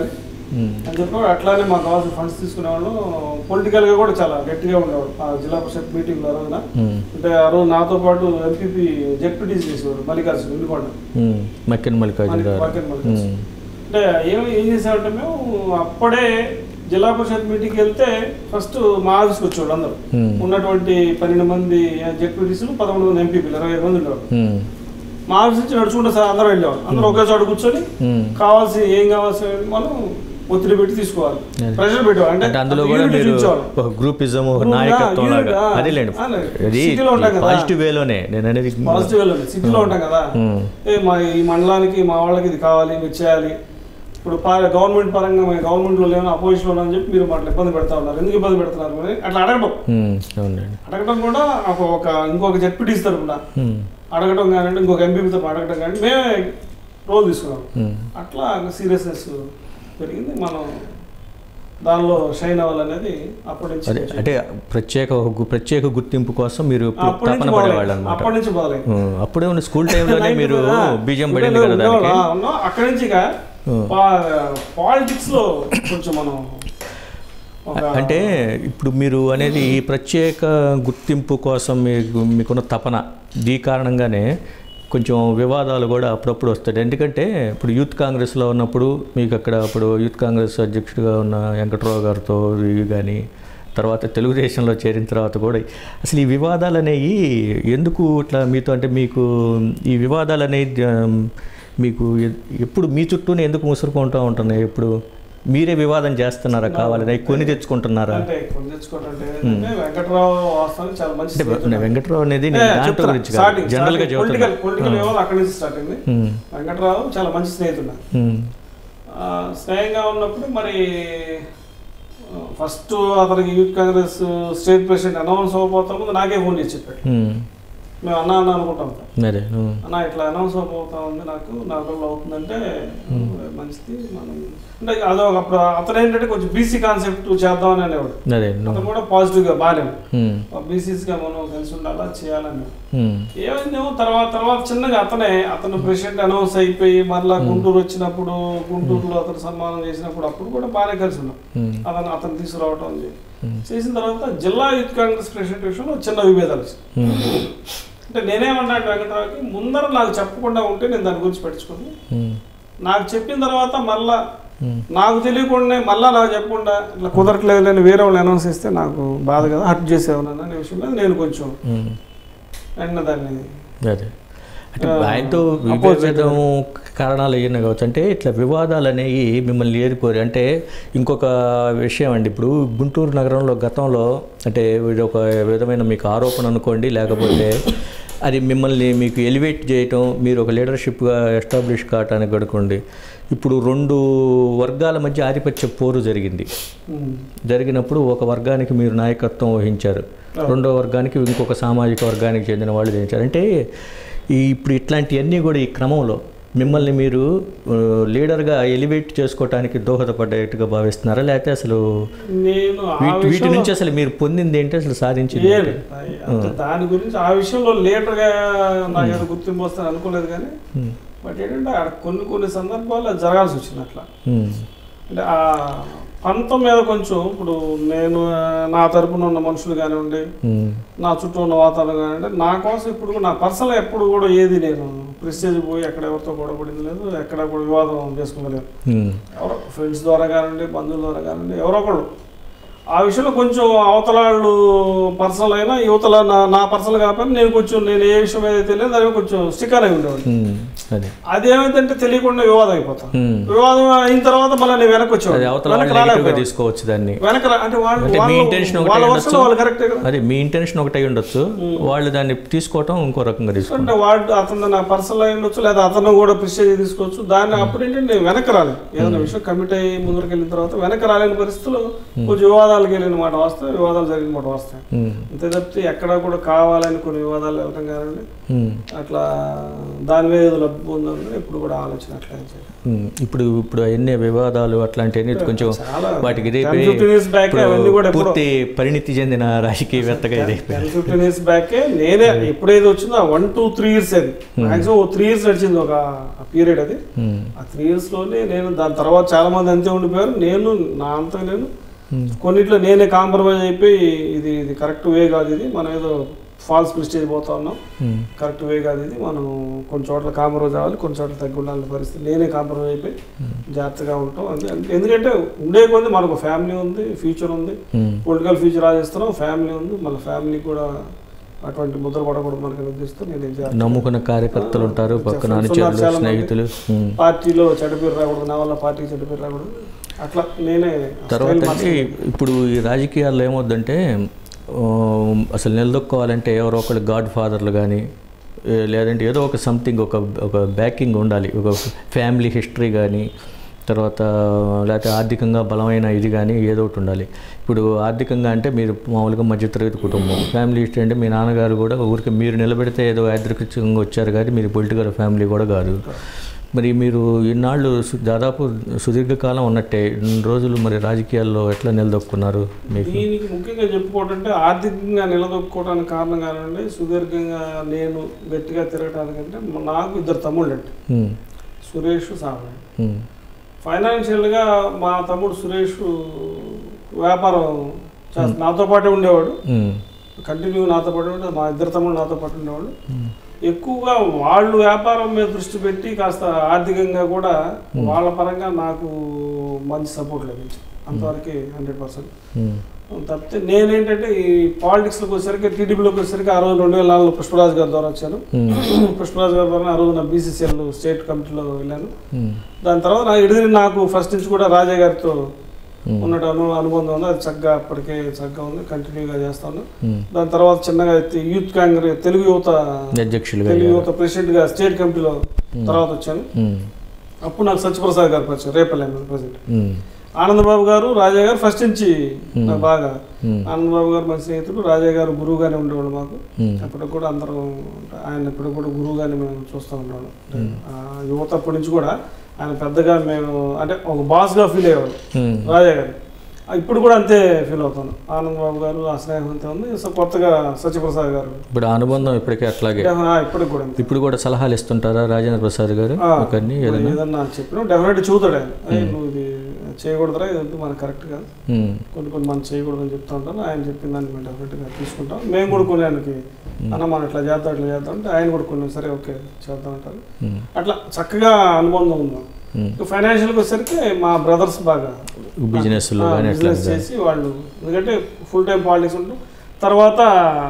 ఉమ్, అని చెప్పినప్పుడు అట్లానే మాకు కావాల్సిన ఫండ్స్ తీసుకునేవాళ్ళు పొలిటికల్గా కూడా చాలా గట్టిగా ఉండేవాడు ఆ జిల్లా పరిషత్ మీటింగ్లో ఆ రోజున ఉమ్, అంటే ఆ రోజు నాతో పాటు ఎంపీపీ జెడ్పీటీసీ చేసేవాడు మల్లికార్జున ఇండికొండ ఉమ్, మక్కెన్ మల్లికార్జున గారు మక్కెన్ మల్లికార్జున. ఉమ్, అంటే ఏం ఏం చేసామంటే మేము అప్పుడే జిల్లా పరిషత్ మీటింగ్కి వెళ్తే ఫస్ట్ మా ఆఫీస్కి వచ్చేవాడు అందరూ ఉమ్, ఉన్నటువంటి పన్నెండు మంది జెడ్పీటీసీలు పదకొండు మంది ఎంపీపీలు ఇరవై ఐదు మంది ఉండేవాడు ఉమ్, మా ఆఫీస్ నుంచి నడుచుకుంటే సార్ అందరూ వెళ్ళేవాళ్ళు అందరూ ఒకే చోట కూర్చొని ఉమ్. కావాల్సి ఏం కావాల్సి మనం ఒత్తిడి పెట్టి తీసుకోవాలి అదే. ప్రెషర్ పెట్టేవాళ్ళు అంటే అందులో అది కూడా unity మీరు చూపించేవాళ్ళు. ఒక గ్రూపిజం ఒక గ్రూప్గా, నాయకత్వం లాగా యూనిట్గా. అదేలేండి ఆ, లేదు. అది సిటీలో ఉంటాం కదా. పాజిటివ్ వేలోనే నేను అనేది పాజిటివ్ వెళ్ళండి సిటీలో ఉంటాం కదా ఉమ్, ఏ మా ఈ మండలానికి మా వాళ్ళకి ఇది కావాలి ఇది చేయాలి ఇప్పుడు పా- గవర్నమెంట్ పరంగా మేము గవర్నమెంట్లో లేని అపోజిషన్లో ఉన్నామని చెప్పి మీరు మాకు ఇబ్బంది పెడతా ఉన్నారు ఎందుకు ఇబ్బంది పెడుతున్నారు అని అట్లా అడగడం ఉమ్, అవునండి అడగడం కూడా ఒక ఒక ఇంకొక జెడ్పీటీసీ తరపున ఉమ్, అడగడం కానీ ఇంకొక ఎంపీ తరపున అడగడం కానీ మేమే రోల్ తీసుకున్నాం ఉమ్. అట్లా సీరియస్నెస్ పెరిగింది మనం దానిలో షైన్ అవ్వాలనేది అప్పటి నుంచి అదే అంటే ప్రత్యేక ఒక గు- ప్రత్యేక గుర్తింపు కోసం మీరు ఎప్పుడు అప్పటి నుంచి తపన మొదలైంది. పడేవాళ్ళు అనమాట అప్పటి నుంచి మొదలైంది అప్పుడే ఉన్న స్కూల్ టైంలోనే మీరు బీజం పడింది కదా ఉండేవాళ్ళం. దానికి ఆ, ఉన్నాం. అక్కడి నుంచి ఇక ఉం. పాలిటిక్స్ లో కొంచెం మనం ఒక అంటే ఇప్పుడు మీరు అనేది ఈ ప్రత్యేక గుర్తింపు కోసం మీకు మీకున్న తపన దీ కారణంగానే కొంచెం వివాదాలు కూడా అప్పుడప్పుడు వస్తాయి ఎందుకంటే ఇప్పుడు యూత్ కాంగ్రెస్లో ఉన్నప్పుడు మీకు అక్కడ అప్పుడు యూత్ కాంగ్రెస్ అధ్యక్షుడిగా ఉన్న వెంకట్రావు గారితో ఇవి కానీ తర్వాత తెలుగుదేశంలో చేరిన తర్వాత కూడా అసలు ఈ వివాదాలు అనేవి ఎందుకు ఇట్లా మీతో అంటే మీకు ఈ వివాదాలు అనేది ఆ, మీకు ఎ- ఎప్పుడు మీ చుట్టూనే ఎందుకు ముసురుకుంటూ ఉంటున్నాయి ఎప్పుడు మీరే వివాదం చేస్తున్నారా కావాలని అవి కొని తెచ్చుకుంటున్నారా అంటే కొన్ని తెచ్చుకోవడం అంటే ఏంటంటే వెంకట్రావు వాస్తవానికి చాలా మంచి అంటే స్నేహితుడు. వెంకట్రావు అనేది ఏ, నేను దాంట్లో చెప్తున్నా. గురించి కాదు Starting, జనరల్గా starting, పొలిటికల్ పొలిటికల్ చెబుతున్నా వ్యవహారం అక్కడి నుంచి స్టార్ట్ అయింది ఉమ్, వెంకట్రావు చాలా మంచి స్నేహితుడు నాకు. ఉమ్, ఆ, స్నేహంగా ఉన్నప్పుడు మరి ఫస్ట్ అతనికి youth Congress state president announce అవ్వబోతా ముందు నాకే ఫోన్ చేసి చెప్పాడు ఉమ్, మేము అన్న అన్న అనుకుంటాం అదే ఉమ్, అన్న ఇట్లా అనౌన్స్ అయిపోతా ఉంది నాకు నాలుగు రోజులు అవుతుందంటే మంచిది మనం అంటే అదొక అప్పుడు అతను ఏంటంటే కొంచెం బీసీ కాన్సెప్ట్ చేద్దామని అనేవాడు అదే ఉమ్, అతను కూడా పాజిటివ్గా బాగానే ఉమ్, బీసీస్గా మనం కలిసి ఉండాలా చేయాలని ఉమ్, ఏమైందేమో తర్వాత తర్వాత చిన్నగా అతనే అతను ప్రెసిడెంట్ అనౌన్స్ అయిపోయి మరలా గుంటూరు వచ్చినప్పుడు గుంటూరులో అతను సన్మానం చేసినప్పుడు అప్పుడు కూడా బాగానే కలిసి ఉన్నాం ఉమ్, అతను అతను తీసుకురావటం అని చెప్పి. ఉమ్, చేసిన తర్వాత జిల్లా యూత్ కాంగ్రెస్ ప్రెసిడెంట్ విషయంలో చిన్న విభేదాలు వచ్చాయి. ఉమ్, అంటే నేనేమన్నా అంటే వెంకటరావుకి ముందర నాకు చెప్పకుండా ఉంటే నేను దాని గురించి పట్టించుకోను ఉమ్, నాకు చెప్పిన తర్వాత మళ్ళా ఉమ్, నాకు తెలియకుండా మళ్ళా నాకు చెప్పకుండా ఇట్లా కుదరట్లేదు నేను వేరే వాళ్ళు అనౌన్స్ చేస్తే నాకు బాధ కదా హర్ట్ చేసేవాను అనే విషయం మీద నేను కొంచెం ఉమ్, వెంటనే దాన్ని అదే అంటే ఆ, ఆయనతో opposite. విభేదం కారణాలు ఏమైనా కావచ్చు అంటే ఇట్లా వివాదాలు అనేవి మిమ్మల్ని ఏరిపోయి అంటే ఇంకొక విషయం అండి ఇప్పుడు గుంటూరు నగరంలో గతంలో అంటే ఇది ఒక విధమైన మీకు ఆరోపణ అనుకోండి లేకపోతే అది మిమ్మల్ని మీకు ఎలివేట్ చేయటం మీరు ఒక లీడర్షిప్గా ఎస్టాబ్లిష్ కావటానికి గడుకోండి ఇప్పుడు రెండు వర్గాల మధ్య ఆధిపత్య పోరు జరిగింది ఉమ్, జరిగినప్పుడు ఒక వర్గానికి మీరు నాయకత్వం వహించారు రెండో వర్గానికి ఇంకొక సామాజిక వర్గానికి చెందిన వాళ్ళు చేయించారు అంటే ఈ ఇప్పుడు ఇట్లాంటివన్నీ కూడా ఈ క్రమంలో మిమ్మల్ని మీరు ఆ, లీడర్గా ఎలివేట్ చేసుకోవటానికి దోహదపడ్డట్టుగా భావిస్తున్నారా లేకపోతే అసలు నేను ఆ వీటి వీటి విషయంలో నుంచి అసలు మీరు పొందింది ఏంటి అసలు సాధించింది ఏం ఏంటి? అంటే దాని గురించి ఆ విషయంలో లీడర్గా నాకు ఏదో గుర్తింపు వస్తాను అనుకోలేదు కానీ ఉమ్, బట్ ఏంటంటే ఆడ కొన్ని కొన్ని సందర్భాల్లో అది జరగాల్సి వచ్చింది అట్లా ఉమ్, అంటే ఆ పంతం మీద కొంచెం ఇప్పుడు నేను ఆ, నా తరపున ఉన్న మనుషులు కానివ్వండి ఉమ్, నా చుట్టూ ఉన్న వాతావరణం కానివ్వండి నా కోసం ఇప్పుడు కూడా నా పర్సనల్ ఎప్పుడు కూడా ఏది నేను ప్రెస్టేజ్ పోయి ఎక్కడ ఎవరితో గొడవపడింది లేదు ఎక్కడ కూడా వివాదం చేసుకోలేదు ఉమ్, ఎవరో ఫ్రెండ్స్ ద్వారా కానివ్వండి బంధువుల ద్వారా కానివ్వండి ఎవరో ఒకళ్ళు ఆ విషయంలో కొంచెం అవతల వాళ్ళు పర్సనల్ అయినా యువతల నా నా పర్సనల్ కాకపోయినా నేను కొంచెం నేను ఏ విషయం ఏదైతే తెలియదు దాని మీద కొంచెం స్టిక్కర్ అయి ఉండేవాడిని ఉమ్, అదే అదేమైందంటే తెలియకుండా వివాదం అయిపోతాం ఉమ్, వివాదం అయిన తర్వాత మళ్ళీ నేను వెనక్కి అది వచ్చేవాడిని అవతల వెనక్కి వాళ్ళు నెగిటివ్గా రాలేకపోయాను. తీసుకోవచ్చు దాన్ని వెనక రా- అంటే వాళ్ళు అంటే మీ వాళ్ళు- intention ఒకటే వాళ్ళ ఉండొచ్చు. వర్షంలో వాళ్ళు కరెక్టే కదా అదే మీ ఇంటెన్షన్ ఒకటై ఉండొచ్చు వాళ్ళు దాన్ని తీసుకోవటం ఇంకో రకంగా తీసుకోవడం అంటే వాడు అతను నా పర్సనల్ అయి ఉండొచ్చు లేదా అతను కూడా ప్రిస్టేజ్ తీసుకోవచ్చు దాన్ని అప్పుడు ఏంటంటే నేను వెనక్కి రాలేదు ఏదైనా విషయం కమిట్ అయ్యి ముందరికి వెళ్ళిన తర్వాత వెనక్కి రాలేని పరిస్థితుల్లో కొంచెం వివాదాలకు వెళ్ళిన మాట వస్తాయి వివాదాలు జరిగిన మాట వస్తాయి ఉమ్, అంతే తప్పితే ఎక్కడ కూడా కావాలని కొన్ని వివాదాలు వెళ్ళడం కానివ్వండి ఉమ్, అట్లా దాని మీద ఏదో లబ్ధి డబ్బు ఉందని ఎప్పుడు కూడా ఆలోచన అట్లా ఏం చేయలేదు. ఉమ్, ఇప్పుడు ఇప్పుడు అవన్నీ వివాదాలు అట్లాంటివన్నీ కొంచెం చాలా వాటికి 10, రేపే 15 years back ఇప్పుడు అవన్నీ కూడా ఎప్పుడో- పూర్తి పరిణితి చెందిన రాజకీయవేత్తగా ఇది టెన్ ఫిఫ్టీన్ ఇయర్స్ బ్యాకే నేనే ఎప్పుడైతే వచ్చిందో వన్ టూ త్రీ ఇయర్స్ అది మాక్సిమం త్రీ ఇయర్స్ నడిచింది ఒక పీరియడ్ అది ఉమ్, ఆ త్రీ ఇయర్స్ లోనే నేను దాని తర్వాత చాలా మంది అంతే ఉండిపోయారు నేను నా అంతా నేను ఉమ్, కొన్నిట్లో నేనే కాంప్రమైజ్ అయిపోయి ఇది ఇది కరెక్ట్ వే కాదు ఇది మనం ఏదో ఫాల్స్ ప్రిస్టేజ్ పోతా ఉన్నాం ఉమ్, కరెక్ట్ వే కాదు ఇది మనం కొన్ని చోట్ల కాంప్రమైజ్ అవ్వాలి కొన్ని చోట్ల తగ్గి ఉండాలని పరిస్థితి నేనే కాంప్రమైజ్ అయిపోయి జాగ్రత్తగా ఉంటాం అంతే ఎందుకంటే ఉండే కొద్ది మనకు ఫ్యామిలీ ఉంది ఫ్యూచర్ ఉంది ఉమ్, పొలిటికల్ ఫ్యూచర్ ఆశిస్తున్నాం ఫ్యామిలీ ఉంది మళ్ళీ ఫ్యామిలీ కూడా అటువంటి ముద్ర పడకూడదు మనకి ఉద్దేశిస్తూ నేను ఏం చేయాలి నమ్ముకున్న కార్యకర్తలు ఉంటారు పక్కన friends అనుచరులు ఉన్నారు చాలా మంది. స్నేహితులు ఉమ్. పార్టీలో చెడ్డ పేరు రాకూడదు నా వల్ల పార్టీకి చెడ్డ పేరు రాకూడదు అట్లా నేనే తర్వాత style అండి మార్చుకున్నాను. ఇప్పుడు ఈ రాజకీయాల్లో ఏమవుద్దంటే ఆ, అసలు నిలదొక్కోవాలంటే ఎవరో ఒకళ్ళు గాడ్ ఫాదర్లు కానీ లేదంటే ఏదో ఒక సంథింగ్ ఒక ఒక బ్యాకింగ్ ఉండాలి ఒక ఫ్యామిలీ హిస్టరీ కానీ తర్వాత లేకపోతే ఆర్థికంగా బలమైన ఇది కానీ ఏదో ఒకటి ఉండాలి ఇప్పుడు ఆర్థికంగా అంటే మీరు మామూలుగా మధ్యతరగతి కుటుంబం ఫ్యామిలీ హిస్టరీ అంటే మీ నాన్నగారు కూడా ఊరికి మీరు నిలబెడితే ఏదో యాదృచ్ఛికంగా వచ్చారు కానీ మీరు పొలిటికల్ ఫ్యామిలీ కూడా కాదు మరి మీరు ఇన్నాళ్ళు సు- దాదాపు సుదీర్ఘకాలం ఉన్నట్టే ఇన్ని రోజులు మరి రాజకీయాల్లో ఎట్లా నిలదొక్కున్నారు మీకు దీనికి ముఖ్యంగా చెప్పుకోవటంటే ఆర్థికంగా నిలదొక్కుకోవడానికి కారణం కానివ్వండి సుదీర్ఘంగా నేను గట్టిగా తిరగటానికంటే మ- నాకు ఇద్దరు తమ్ముళ్ళు అంటే ఉమ్, సురేష్ సామయ్య ఉమ్, ఫైనాన్షియల్గా మా తమ్ముడు సురేష్ వ్యాపారం చేస్తా నాతో పాటే ఉండేవాడు ఉమ్, కంటిన్యూ నాతో పాటు ఉండే మా ఇద్దరు తమ్ముడు నాతో పాటు ఉండేవాళ్ళు ఉమ్, ఎక్కువగా వాళ్ళు వ్యాపారం మీద దృష్టి పెట్టి కాస్త ఆర్థికంగా కూడా వాళ్ళ పరంగా నాకు మంచి సపోర్ట్ లభించింది అంతవరకు హండ్రెడ్ పర్సెంట్ ఉమ్, తప్పితే నేనేంటంటే ఈ పాలిటిక్స్లోకి వచ్చేసరికి టీడీపీలోకి వచ్చేసరికి ఆ రోజు రెండు వేల నాలుగులో పుష్పరాజు గారి ద్వారా వచ్చాను ఉమ్, పుష్పరాజు గారి ద్వారా ఆ రోజు నా బీసీసీఎల్ స్టేట్ కమిటీలో వెళ్ళాను ఉమ్, దాని తర్వాత నా ఎడిదిరి నాకు ఫస్ట్ నుంచి కూడా రాజా గారితో ఉమ్, ఉన్నట్టు అను అనుబంధం ఉంది అది చక్కగా అప్పటికే చక్కగా ఉంది కంటిన్యూగా చేస్తాను ఉమ్. దాని తర్వాత చిన్నగా అయితే యూత్ కాంగ్రెస్ తెలుగు యువత అధ్యక్షులుగా తెలుగు అయ్యారు. యువత ప్రెసిడెంట్గా స్టేట్ కమిటీలో తర్వాత వచ్చాను ఉమ్, అప్పుడు నాకు సత్యప్రసాద్ గారు పరిచయం రేపల్లి ప్రెసిడెంట్ ఉమ్, ఆనందబాబు గారు రాజా గారు ఫస్ట్ నుంచి నాకు బాగా ఉమ్, ఆనందబాబు గారు మన స్నేహితుడు రాజా గారు గురువుగానే ఉండేవాళ్ళు మాకు ఉమ్, అప్పటికి కూడా అందరం ఆయన ఇప్పుడు కూడా గురువుగానే మేము చూస్తూ ఉన్నాడు ఆ యువత అప్పటి నుంచి కూడా ఆయన పెద్దగా మేము అంటే ఒక బాస్గా ఫీల్ అయ్యేవాడు ఉమ్, రాజా గారు ఆ, ఇప్పుడు కూడా అంతే ఫీల్ అవుతాను ఆనంద్ బాబు గారు ఆ స్నేహం అంతే ఉంది సో కొత్తగా సత్యప్రసాద్ గారు ఇప్పుడు ఆ అనుబంధం ఇప్పటికే అట్లాగే ఆ, ఇప్పటికి కూడా అంతే ఇప్పుడు కూడా సలహాలు ఇస్తుంటారా రాజేంద్ర ప్రసాద్ గారు ఆ, ఒకరిని మరి ఏదైనా ఏదన్నా చెప్పినా డెఫినెట్ చూతాడు ఆయన "ఏయ్, నువ్వు ఇది చేయకూడదురా ఇది మనకు కరెక్ట్ కాదు ఉమ్, కొన్ని కొన్ని మనం చేయకూడదని చెప్తా ఉంటాను ఆయన చెప్పిన దాన్ని మేము డెఫినెట్గా తీసుకుంటాం మేము కూడా కొన్ని ఆయనకి అన్న మనం ఇట్లా చేద్దాం ఇట్లా చేద్దాం అంటే ఆయన కూడా కొన్ని సరే ఓకే చేద్దాం అంటారు ఉమ్, అట్లా చక్కగా అనుబంధం ఉంది ఉమ్. ఫైనాన్షియల్కి వచ్చేసరికి మా బ్రదర్స్ బాగా బిజినెస్లో కానీ అట్లా బిజినెస్ చేసి వాళ్ళు ఎందుకంటే ఫుల్ టైం పాలిటిక్స్ ఉంటాం తర్వాత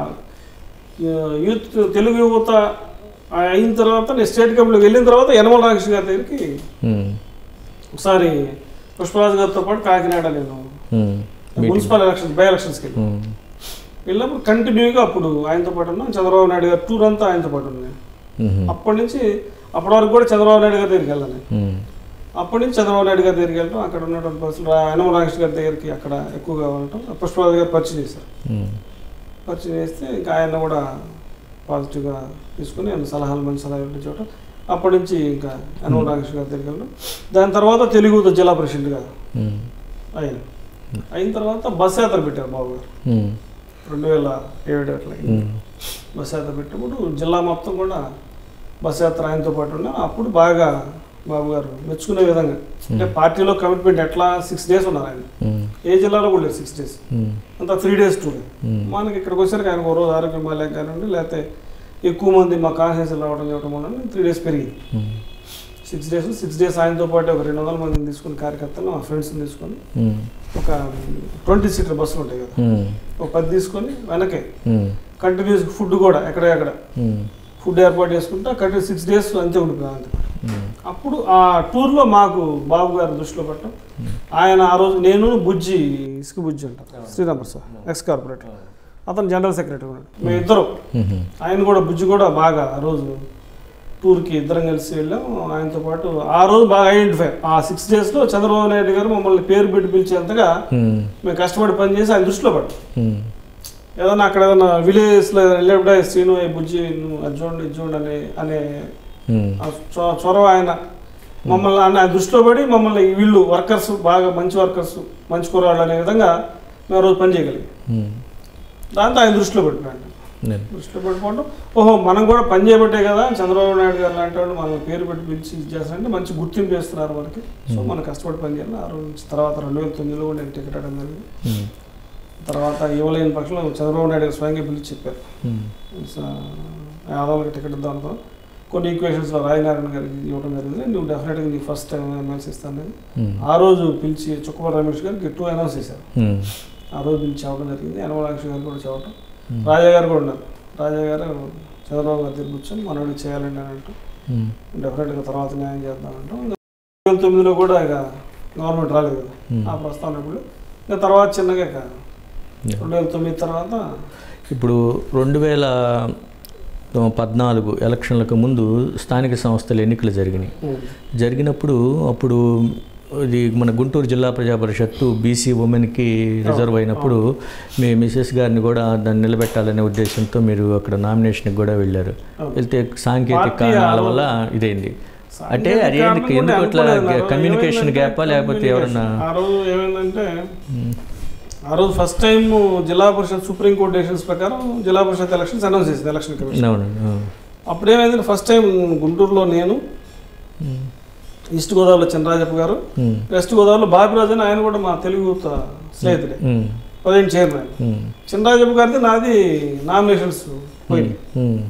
యూత్ తెలుగు యువత అయిన తర్వాత నేను స్టేట్ కమిటీకి వెళ్ళిన తర్వాత యనమల రామకృష్ణ గారి దగ్గరికి ఉమ్, ఒకసారి పుష్పరాజు గారితో పాటు కాకినాడ నేను ఉమ్, మీటింగ్ మున్సిపల్ ఎలక్షన్స్ బై ఎలక్షన్స్కి వెళ్ళి ఉమ్, వెళ్ళినప్పుడు కంటిన్యూగా అప్పుడు ఆయనతో పాటు ఉన్నాం చంద్రబాబు నాయుడు గారు టూర్ అంతా ఆయనతో పాటు ఉన్నాను ఉమ్, అప్పటి నుంచి అప్పటి వరకు కూడా చంద్రబాబు నాయుడు గారి దగ్గరికి వెళ్ళాను ఉమ్, అప్పటి నుంచి చంద్రబాబు నాయుడు గారి దగ్గరికి వెళ్ళటం అక్కడ ఉన్నటువంటి పరిస్థితులు యనమల రామకృష్ణ గారి దగ్గరికి అక్కడ ఎక్కువగా వెళ్ళటం పుష్పరాజు గారు పరిచయం చేశారు ఉమ్, పరిచయం చేస్తే ఇంకా ఆయన కూడా పాజిటివ్గా తీసుకుని ఆయన సలహాలు మంచి సలహాలు ఇవ్వడం చూడటం అప్పటి నుంచి ఇంకా యనమల రామకృష్ణ గారి దగ్గరికి వెళ్ళడం దాని తర్వాత తెలుగు జిల్లా ప్రెసిడెంట్గా ఉమ్, ఆయన అయిన తర్వాత బస్ యాత్ర పెట్టారు బాబు గారు ఉమ్, రెండు వేల ఏడు అట్లా ఉమ్, బస్ యాత్ర పెట్టినప్పుడు జిల్లా మొత్తం కూడా బస్ యాత్ర ఆయనతో పాటు ఉన్నా అప్పుడు బాగా బాబు గారు మెచ్చుకునే విధంగా అంటే పార్టీలో కమిట్మెంట్ ఎట్లా సిక్స్ డేస్ ఉన్నారు ఆయన ఉమ్, ఏ జిల్లాలో కూడా లేదు సిక్స్ డేస్ ఉమ్, అంతా త్రీ డేస్ టూ డే ఉమ్, మనకి ఇక్కడికి వచ్చేసరికి ఆయన ఒక రోజు ఆరోగ్యం బాగాలేక కానివ్వండి లేకపోతే ఎక్కువ మంది మా కాన్ఫరెన్స్ రావడం చేయడం వల్ల త్రీ డేస్ పెరిగింది ఉమ్, సిక్స్ డేస్ సిక్స్ డేస్ ఆయనతో పాటు ఒక రెండు వందల మందిని తీసుకుని కార్యకర్తలు మా ఫ్రెండ్స్ని తీసుకొని ఉమ్, ఒక ట్వంటీ సీటర్ బస్సులు ఉంటాయి కదా ఉమ్, ఒక పది తీసుకొని వెనకే ఉమ్, కంటిన్యూస్ ఫుడ్ కూడా ఎక్కడ ఎక్కడ ఉమ్, ఫుడ్ ఏర్పాటు చేసుకుంటా కంటిన్యూ సిక్స్ డేస్ అంతే ఉండిపోయాం అంతే ఉమ్, అప్పుడు ఆ టూర్లో మాకు బాబు గారు దృష్టిలో పట్టడం ఆయన ఆ రోజు నేను బుజ్జి ఇసుక బుజ్జి అంట శ్రీరామ్ ప్రసాద్ ఎక్స్ కార్పొరేటర్ అతను జనరల్ సెక్రటరీ ఉన్నాడు మేము ఇద్దరం ఉమ్, ఆయన కూడా బుజ్జి కూడా బాగా ఆ రోజు టూర్కి ఇద్దరం కలిసి వెళ్ళాం ఆయనతో పాటు ఆ రోజు బాగా ఐడెంటిఫై ఆ సిక్స్ డేస్లో చంద్రబాబు నాయుడు గారు మమ్మల్ని పేరు పెట్టి పిలిచేంతగా ఉమ్, మేము కష్టపడి పనిచేసి ఆయన దృష్టిలో పడ్డాం ఉమ్, ఏదన్నా అక్కడ ఏదన్నా విలేజ్లో వెళ్ళేప్పుడే శ్రీను ఏ బుజ్జి నువ్వు అది చూడండి ఇది చూడండి అనే అనే ఉమ్, ఆ చొ- చొరవ ఆయన మమ్మల్ని ఆయన దృష్టిలో పడి మమ్మల్ని వీళ్ళు వర్కర్స్ బాగా మంచి వర్కర్స్ మంచి కుర్రాళ్ళు అనే విధంగా మేము రోజు పని చేయగలిగాం ఉమ్, దాంతో ఆయన దృష్టిలో పెట్టినాడు నేను దృష్టిలో పెట్టుకుంటూ ఓహో మనం కూడా పని చేయబట్టే కదా చంద్రబాబు నాయుడు గారు లాంటి వాళ్ళు మన పేరు పెట్టి పిలిచి ఇది చేస్తారంటే మంచి గుర్తింపు వేస్తున్నారు మనకి సో మనం కష్టపడి పని చేయాలి ఆ రోజు నుంచి తర్వాత రెండు వేల తొమ్మిదిలో కూడా నేను టికెట్ అడగడం జరిగింది ఉమ్, తర్వాత ఇవ్వలేని పక్షంలో చంద్రబాబు నాయుడు గారు స్వయంగా పిలిచి చెప్పారు ఉమ్, స- యాదవ్కి టికెట్ ఇద్దాం అనుకో కొన్ని ఈక్వేషన్స్లో రాయనారాయణ గారికి ఇవ్వడం జరిగింది నువ్వు డెఫినెట్గా నీకు ఫస్ట్ టైం ఎమ్మెల్సీ ఇస్తాను ఉమ్, ఆ రోజు పిలిచి చుక్కపల్లి రమేష్ గారికి టూ అనౌన్స్ చేశారు ఉమ్, ఆ రోజు పిలిచి చెప్పడం జరిగింది యనమలాక్షి గారు కూడా చెప్పడం ఉమ్, రాజా గారు కూడా ఉన్నారు రాజా గారు చంద్రబాబు గారు తిరిగి కూర్చొని మనోడి చేయాలండి అని అంటూ ఉమ్, డెఫినెట్గా తర్వాత న్యాయం చేద్దామంటూ రెండు వేల తొమ్మిదిలో కూడా ఇక గవర్నమెంట్ రాలేదు కదా ఉమ్. ఆ ప్రస్తావన ఇప్పుడు ఇంకా తర్వాత చిన్నగా ఇక Yeah. రెండు వేల తొమ్మిది తర్వాత ఇప్పుడు రెండు వేల పద్నాలుగు ఎలక్షన్లకు ముందు స్థానిక సంస్థల ఎన్నికలు జరిగినాయి ఉమ్, జరిగినప్పుడు అప్పుడు ఇది మన గుంటూరు జిల్లా ప్రజా పరిషత్తు బీసీ ఉమెన్కి రిజర్వ్ అయినప్పుడు మీ మిసెస్ గారిని కూడా దాన్ని నిలబెట్టాలనే ఉద్దేశంతో మీరు అక్కడ నామినేషన్కి కూడా వెళ్ళారు అవును. వెళ్తే సాంకేతిక పార్టీ కారణాల ఆ వల్ల ఇదైంది అంటే సాంకేతిక అది కారణం ఎందుకు కూడా ఎందుకు అట్లా అనుకోలేదు. ఆ రోజు కమ్యూనికేషన్ ఏమైందంటే గ్యాపా లేకపోతే ఎవరన్నా ఆ రోజు ఏమైందంటే ఉమ్, ఆ రోజు ఫస్ట్ టైం జిల్లా పరిషత్ సుప్రీంకోర్టు డెసిషన్స్ ప్రకారం జిల్లా పరిషత్ ఎలక్షన్స్ అనౌన్స్ చేసింది ఎలక్షన్ కమిషన్ అవునండి అవును. అప్పుడు ఏమైందంటే ఫస్ట్ టైం గుంటూరులో నేను ఉమ్, ఈస్ట్ గోదావరిలో చంద్రరాజప్ప గారు ఉమ్, వెస్ట్ గోదావరిలో బాబిరాజు అని ఆయన కూడా మా తెలుగు యూత్ స్నేహితుడే ఉమ్, పదిహేను చైర్మన్ ఉమ్, చంద్రరాజప్ప గారిది నాది నామినేషన్స్ పోయింది ఉమ్,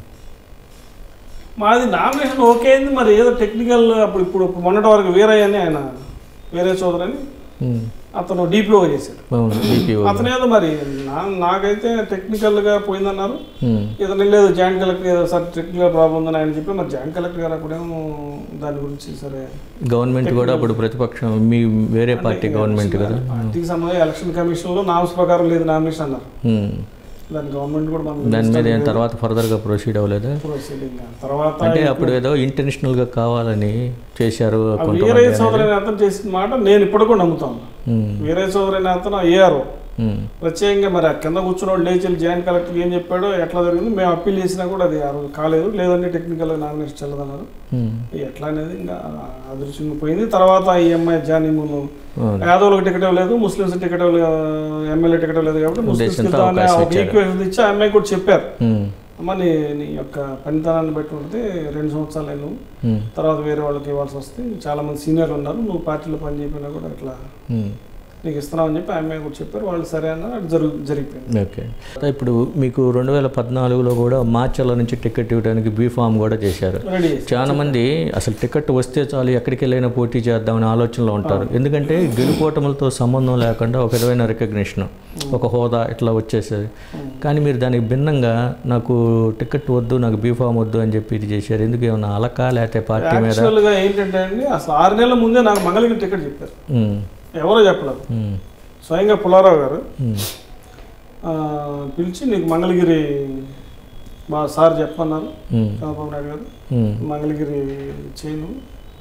మాది నామినేషన్ ఓకే అయింది మరి ఏదో టెక్నికల్ అప్పుడు ఇప్పుడు మొన్నటి వరకు వీరయ్య అని ఆయన వీరయ్య చౌదరి అని ఉమ్, అతను డిపిఓ చేశాడు అవును DPO. అతను ఏదో మరి నా నాకైతే టెక్నికల్గా పోయిందన్నారు ఉమ్, ఏదో లేదు జాయింట్ కలెక్టర్ ఏదో సార్ టెక్నికల్ ప్రాబ్లం ఉందని ఆయన చెప్పి మరి జాయింట్ కలెక్టర్ గారు అప్పుడేమో దాని గురించి సరే గవర్నమెంట్ కూడా అప్పుడు ప్రతిపక్షం మీ వేరే పార్టీ గవర్నమెంట్ కదా పార్టీకి సంబంధించి ఎలక్షన్ కమిషన్లో నామ్స్ ప్రకారం లేదు నామినేషన్ అన్నారు ఉమ్. దాని గవర్నమెంట్ కూడా మనం దాని మీద ఏం తర్వాత ఫర్దర్గా ప్రొసీడ్ అవ్వలేదా ప్రొసీడింగ్ తర్వాత అంటే అప్పుడు ఏదో ఇంటర్నేషనల్గా కావాలని చేశారు ఆ కొంతమంది వీరయ్య చౌదరి అనే అతను చేసిన మాట నేను ఇప్పటికి కూడా నమ్ముతాను ఉమ్, వీరయ్య చౌదరి అనే అతను ఏఆర్ఓ ఉమ్, ప్రత్యేకంగా మరి ఆ కింద కూర్చున్న వాళ్ళు లేచి వెళ్ళి జాయింట్ కలెక్టర్ ఏం చెప్పాడో ఎట్లా జరిగింది మేము అప్పీల్ చేసినా కూడా అది ఆ రోజు కాలేదు లేదంటే టెక్నికల్ నామినేషన్ చెల్లదన్నారు ఉమ్, ఎట్లా అనేది ఇంకా అదృశ్యంగా పోయింది తర్వాత ఈ అమ్మాయి జానీమును అవును. యాదవులకు టికెట్ ఇవ్వలేదు ముస్లిమ్స్ టికెట్ ఇవ్వలేదు ఎమ్మెల్యే టికెట్ ఇవ్వలేదు కాబట్టి ముస్లిమ్స్ ఉద్దేశంతో అవకాశం ఒక ఇచ్చారు. ఈక్వేషన్ ఇచ్చి ఆ అమ్మాయి కూడా చెప్పారు ఉమ్, అమ్మ నీ నీ యొక్క పనితనాన్ని బట్టి ఉంటే రెండు సంవత్సరాలు నువ్వు ఉమ్, తర్వాత వేరే వాళ్ళకి ఇవ్వాల్సి వస్తే చాలా మంది సీనియర్లు ఉన్నారు నువ్వు పార్టీలో పని చేయకపోయినా కూడా ఇట్లా ఉమ్. నీకు ఇస్తున్నామని చెప్పి ఆ అమ్మాయి కూడా చెప్పారు వాళ్ళు సరే అన్నారు అది జరుగు జరిగిపోయింది ఓకే ఇప్పుడు మీకు రెండు వేల పద్నాలుగులో కూడా మార్చల నుంచి టికెట్ ఇవ్వడానికి బీ ఫామ్ కూడా చేశారు రెడీ చాలా మంది అసలు టికెట్ వస్తే చాలు ఎక్కడికి వెళ్ళైనా పోటీ చేద్దామనే ఆలోచనలో ఉంటారు ఎందుకంటే గెలుపోటములతో సంబంధం లేకుండా ఒక విధమైన రికగ్నిషన్ ఒక హోదా ఇట్లా వచ్చేసేది కానీ మీరు దానికి భిన్నంగా నాకు టికెట్ వద్దు నాకు బీ ఫామ్ వద్దు అని చెప్పి ఇది చేశారు ఎందుకు ఏమన్నా అలకా లేకపోతే పార్టీ మీద యాక్చువల్గా ఏంటంటే అండి అసలు ఆరు నెలల ముందే నాకు మంగళగిరి టికెట్ చెప్పారు ఉమ్, ఎవరో చెప్పలేదు ఉమ్, స్వయంగా పుల్లారావు గారు ఉమ్, ఆ, పిలిచి నీకు మంగళగిరి మా సార్ చెప్పన్నారు ఉమ్, చంద్రబాబు నాయుడు గారు ఉమ్, మంగళగిరి చేయను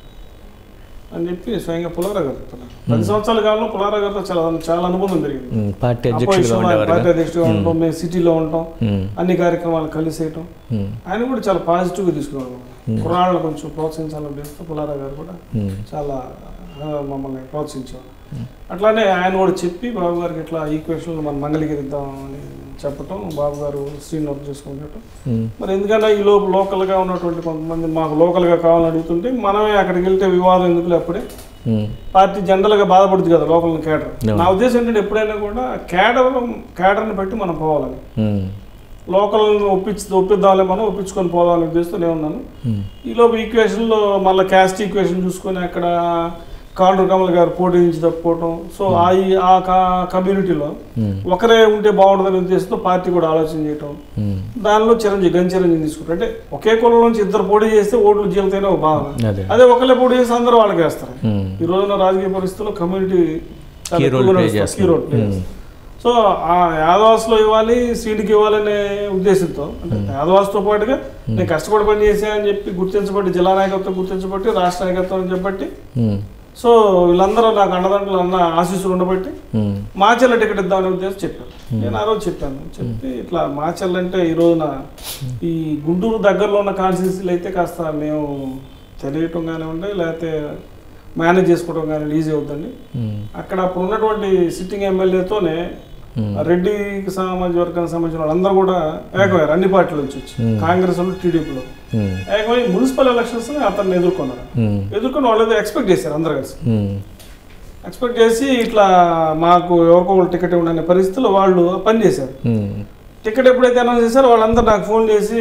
అని చెప్పి స్వయంగా పుల్లారావు గారు చెప్తున్నారు పది సంవత్సరాల కాలంలో పుల్లారావు గారితో చాలా చాలా అనుబంధం పెరిగింది ఉమ్, పార్టీ అధ్యక్షుడిగా అపోజిషన్ ఉండేవారు పార్టీ అధ్యక్షుడిగా ఉంటాం మేము సిటీలో ఉంటాం ఉమ్, అన్ని కార్యక్రమాలు కలిసేయటం ఉమ్, ఆయన కూడా చాలా పాజిటివ్గా తీసుకున్నాడు కుర్రాళ్ళు కొంచెం ప్రోత్సహించాలని ఉద్దేశంతో పుల్లారావు గారు కూడా ఉమ్, చాలా ఆ, మమ్మల్ని ప్రోత్సహించేవారు అట్లానే ఆయన కూడా చెప్పి బాబు గారికి ఇట్లా ఈక్వేషన్లు మనం మంగళగిరి ఇద్దామని చెప్పటం బాబు గారు స్క్రీన్ వర్క్ చేసుకునేటం ఉమ్, మరి ఎందుకంటే ఈ లోపు లోకల్గా ఉన్నటువంటి కొంతమంది మాకు లోకల్గా కావాలని అడుగుతుంటే మనమే అక్కడికి వెళ్తే వివాదం ఎందుకు అప్పుడే ఉమ్, పార్టీ జనరల్గా బాధపడుతుంది కదా లోకల్ కేడర్ అవును. నా ఉద్దేశం ఏంటంటే ఎప్పుడైనా కూడా కేడర్ కేడర్ని బట్టి మనం పోవాలని ఉమ్, లోకల్ ఒప్పించి ఒప్పిద్దాంలే మనం ఒప్పించుకొని పోదామని ఉద్దేశంతో నేను ఉన్నాను ఉమ్, ఈ లోపు ఈక్వేషన్లో మళ్ళీ క్యాస్ట్ ఈక్వేషన్ చూసుకొని అక్కడ కాండ్రు కమల్ గారు పోటీ నుంచి తప్పుకోవటం సో ఆ ఈ- ఆ కమ్యూనిటీలో ఉమ్, ఒకరే ఉంటే బాగుంటుందనే ఉద్దేశంతో పార్టీ కూడా ఆలోచన చేయటం ఉమ్, దానిలో చిరంజీవి గన్ చిరంజీవి తీసుకుంటారు అంటే ఒకే కులం నుంచి ఇద్దరు పోటీ చేస్తే ఓట్లు జీవితైనా ఒక భావన అదే అదే ఒకళ్ళే పోటీ చేస్తే అందరూ వాళ్ళకి వేస్తారు ఉమ్, ఈ రోజున రాజకీయ పరిస్థితుల్లో కమ్యూనిటీ చాలా Key role ఎక్కువగా play నడుస్తుంది. చేస్తుంది. Key role play ఉమ్. చేస్తుంది. సో ఆ యాదవాస్లో ఇవ్వాలి సీటుకి ఇవ్వాలనే ఉద్దేశంతో అంటే యాదవాస్తో పాటుగా నేను కష్టపడి పని చేశానని చెప్పి గుర్తించబట్టి జిల్లా నాయకత్వం గుర్తించబట్టి రాష్ట్ర నాయకత్వం చెప్పబట్టి ఉమ్, సో వీళ్ళందరూ నాకు అండదండలు అన్న ఆశీస్సులు ఉండబట్టి ఉమ్, మాచర్ల టికెట్ ఇద్దామనే ఉద్దేశం చెప్పాను నేను ఆ రోజు చెప్పాను చెప్పి ఇట్లా మాచర్ల అంటే ఈ రోజున ఈ గుంటూరు దగ్గరలో ఉన్న కాన్స్టిట్యూన్సీలు అయితే కాస్త మేము తెలియటం కానివ్వండి లేకపోతే మేనేజ్ చేసుకోవడం కానీ ఈజీ అవుతుంది ఉమ్, అక్కడ అప్పుడు ఉన్నటువంటి సిట్టింగ్ ఎమ్మెల్యేతోనే ఉమ్, రెడ్డికి సామాజిక వర్గానికి సంబంధించిన వాళ్ళందరూ కూడా ఏకమయ్యారు అన్ని పార్టీల నుంచి వచ్చి Hmm. కాంగ్రెస్ వాళ్ళు టీడీపీలో ఉమ్, ఏకమై మున్సిపల్ ఎలక్షన్స్ అతన్ని ఎదుర్కొన్నారు ఉమ్, ఎదుర్కొని వాళ్ళు ఏదో ఎక్స్పెక్ట్ చేశారు అందరూ కలిసి ఉమ్, ఎక్స్పెక్ట్ చేసి ఇట్లా మాకు ఎవరికో వాళ్ళు టికెట్ ఇవ్వడనే పరిస్థితుల్లో వాళ్ళు పని చేశారు ఉమ్, టికెట్ ఎప్పుడైతే అనౌన్స్ చేశారో వాళ్ళందరూ నాకు ఫోన్ చేసి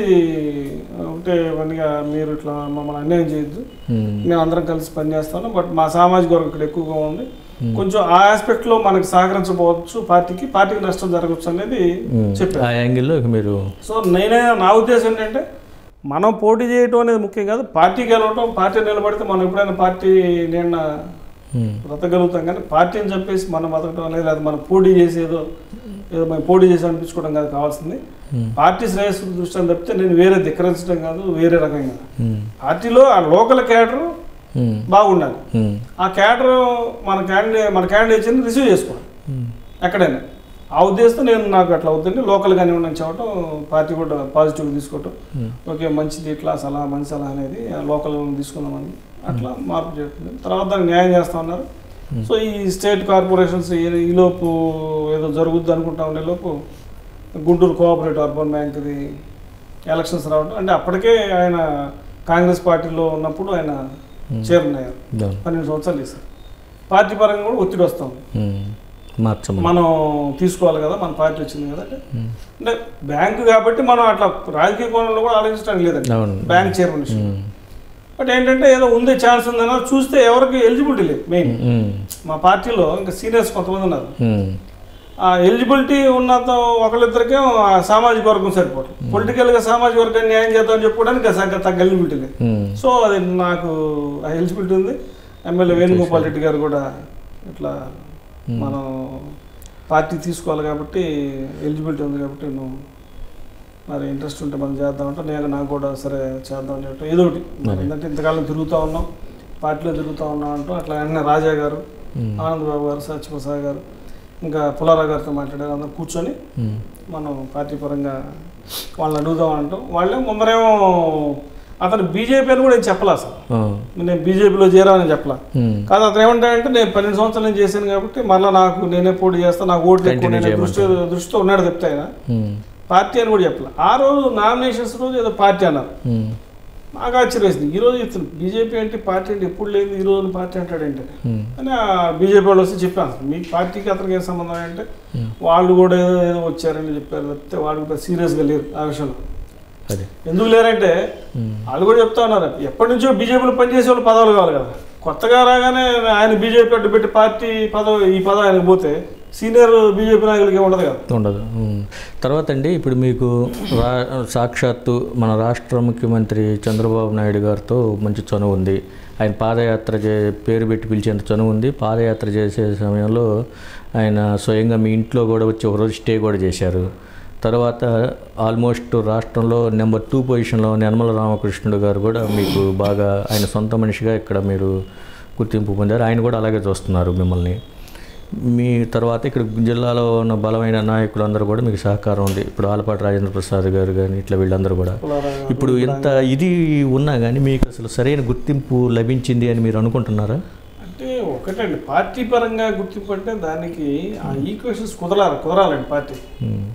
ఉంటే ఇవన్నీగా మీరు ఇట్లా మమ్మల్ని అన్యాయం చేయొద్దు ఉమ్, మేము అందరం కలిసి పనిచేస్తాను బట్ మా సామాజిక వర్గం ఇక్కడ ఎక్కువగా ఉంది కొంచెం ఆ ఆస్పెక్ట్లో మనకి సహకరించబోవచ్చు పార్టీకి పార్టీకి నష్టం జరగవచ్చు అనేది ఉమ్. చెప్పారు ఆ యాంగిల్లో ఇక మీరు సో నేనే నా ఉద్దేశం ఏంటంటే మనం పోటీ చేయటం అనేది ముఖ్యం కాదు పార్టీ గెలవటం పార్టీ నిలబడితే మనం ఎప్పుడైనా పార్టీ నేను ఉమ్, బ్రతకగలుగుతాం కానీ పార్టీని చెప్పేసి మనం బతకడం అనేది లేదా మనం పోటీ చేసి ఏదో ఏదో మేము పోటీ చేసి అనిపించుకోవడం కాదు కావాల్సింది ఉమ్, పార్టీ శ్రేయస్సు దృష్టిని తప్పితే నేను వేరే ధిక్కరించడం కాదు వేరే రకంగా ఉమ్, పార్టీలో ఆ లోకల్ క్యాడర్ ఉమ్, బాగుండాలి ఉమ్, ఆ క్యాడర్ మన క్యాండిడేట్ మన క్యాండిడేట్ని రిసీవ్ చేసుకోవాలి ఉమ్, ఎక్కడైనా ఆ ఉద్దేశంతో నేను నాకు అట్లా అవుతుంది లోకల్గానే ఉండని చెప్పడం పార్టీ కూడా పాజిటివ్గా తీసుకోవటం ఉమ్, ఓకే మంచిది ఇట్లా సలహా మంచి సలహా అనేది లోకల్ తీసుకుందామని అట్లా మార్పు చేస్తుంది తర్వాత దానికి న్యాయం చేస్తా ఉన్నారు సో ఈ స్టేట్ కార్పొరేషన్స్ ఈ- ఈ లోపు ఏదో జరుగుద్ది అనుకుంటా ఉండే లోపు గుంటూరు కోఆపరేటివ్ అర్బన్ బ్యాంక్ది ఎలక్షన్స్ రావడం అంటే అప్పటికే ఆయన కాంగ్రెస్ పార్టీలో ఉన్నప్పుడు ఆయన చైర్మన్ అయ్యారు అవును. పన్నెండు సంవత్సరాలు చేశారు పార్టీ పరంగా కూడా ఒత్తిడి వస్తాం ఉమ్, మార్చమని మనం తీసుకోవాలి కదా మన పార్టీ వచ్చింది కదా అంటే ఉమ్, అంటే బ్యాంకు కాబట్టి మనం అట్లా రాజకీయ కోణంలో కూడా ఆలోచించడానికి లేదండి అవును బ్యాంక్ చైర్మన్ విషయం ఉమ్, బట్ ఏంటంటే ఏదో ఉంది ఛాన్స్ ఉందన్న చూస్తే ఎవరికి ఎలిజిబిలిటీ లేదు మెయిన్ ఉమ్, మా పార్టీలో ఇంకా సీనియర్స్ కొంతమంది ఉన్నారు ఉమ్, ఆ ఎలిజిబిలిటీ ఉన్నంత ఒకళ్ళిద్దరికే ఆ సామాజిక వర్గం సరిపోదు పొలిటికల్గా సామాజిక వర్గాన్ని న్యాయం చేద్దామని చెప్పుకోవడానికి అసలు తగ్గ ఎలిజిబిలిటీ లేదు ఉమ్, సో అది నాకు ఆ ఎలిజిబిలిటీ ఉంది ఎమ్మెల్యే వేణుగోపాల్ రెడ్డి గారు కూడా ఇట్లా మనం పార్టీ తీసుకోవాలి కాబట్టి ఎలిజిబిలిటీ ఉంది కాబట్టి నువ్వు మరి ఇంట్రెస్ట్ ఉంటే మనం చేద్దామంటే నేను నాకు కూడా సరే చేద్దాం చెప్పి ఏదో ఒకటి మరి ఏంటంటే ఇంతకాలం తిరుగుతూ ఉన్నాం పార్టీలో తిరుగుతూ ఉన్నాం అంటూ అట్లా వెంటనే రాజా గారు ఉమ్, ఆనందబాబు గారు సత్యప్రసాద్ గారు ఇంకా పులారా గారితో మాట్లాడారు అందరూ కూర్చొని ఉమ్, మనం పార్టీ పరంగా వాళ్ళని అడుగుదాం అంటాం వాళ్ళే ముందరేమో అతను బీజేపీ అని కూడా ఏం చెప్పలే అసలు ఆ, నేను బీజేపీలో చేరాలని చెప్పలా ఉమ్, కాదు అతను ఏమంటాడంటే నేను పన్నెండు సంవత్సరాలు నేను చేశాను కాబట్టి మళ్ళీ నాకు నేనే పోటీ చేస్తాను నాకు ఓట్లు ఎక్కువ Continue నేను దృష్టి దృష్టితో ఉన్నాడు చెప్తే ఆయన ఉమ్, పార్టీ అని కూడా చెప్పలే ఆ రోజు నామినేషన్స్ రోజు ఏదో పార్టీ అన్నారు ఉమ్, నాకు ఆశ్చర్యం వేసింది ఈ రోజు ఇతను బీజేపీ అంటే పార్టీ అంటే ఎప్పుడు లేదు ఈ రోజు పార్టీ అంటాడు ఏంటని ఉమ్, అని ఆ బీజేపీ వాళ్ళు వస్తే చెప్పాను మీ పార్టీకి అతనికి ఏం సంబంధం అంటే Hmm. వాళ్ళు కూడా ఏదో ఏదో వచ్చారని చెప్పారు తప్పితే వాళ్ళు కూడా సీరియస్గా లేరు ఆ విషయంలో అదే ఎందుకు లేరంటే ఉమ్, వాళ్ళు కూడా చెప్తా ఉన్నారు ఎప్పటి నుంచో బీజేపీలో పనిచేసే వాళ్ళు పదవులు కావాలి కదా కొత్తగా రాగానే ఆయన బీజేపీ అడ్డు పెట్టి పార్టీ పదవి ఈ పదవి ఆయనకు పోతే సీనియర్ బీజేపీ నాయకులకి ఉండదు కదా ఉండదు ఉమ్. తర్వాత అండి ఇప్పుడు మీకు రా సాక్షాత్తు మన రాష్ట్ర ముఖ్యమంత్రి చంద్రబాబు నాయుడు గారితో మంచి చనువు ఉంది ఆయన పాదయాత్ర చే పేరు పెట్టి పిలిచేంత చనువు ఉంది పాదయాత్ర చేసే సమయంలో ఆయన స్వయంగా మీ ఇంట్లో కూడా వచ్చి ఒకరోజు స్టే కూడా చేశారు తర్వాత ఆల్మోస్ట్ రాష్ట్రంలో నెంబర్ టూ పొజిషన్లో యనమల రామకృష్ణుడు గారు కూడా మీకు బాగా ఆయన సొంత మనిషిగా ఇక్కడ మీరు గుర్తింపు పొందారు ఆయన కూడా అలాగే చూస్తున్నారు మిమ్మల్ని మీ తర్వాత ఇక్కడ జిల్లాలో ఉన్న బలమైన నాయకులు అందరూ కూడా మీకు సహకారం ఉంది ఇప్పుడు ఆలపాటి రాజేంద్ర ప్రసాద్ గారు కానీ ఇట్లా వీళ్ళందరూ కూడా పులారా గారు. ఇప్పుడు ఇంత ఇది ఉన్నా కానీ మీకు అసలు సరైన గుర్తింపు లభించింది అని మీరు అనుకుంటున్నారా అంటే ఒకటండి పార్టీ పరంగా గుర్తింపు అంటే దానికి ఆ ఈక్వేషన్స్ కుదరాలి కుదరాలండి పార్టీ ఉమ్,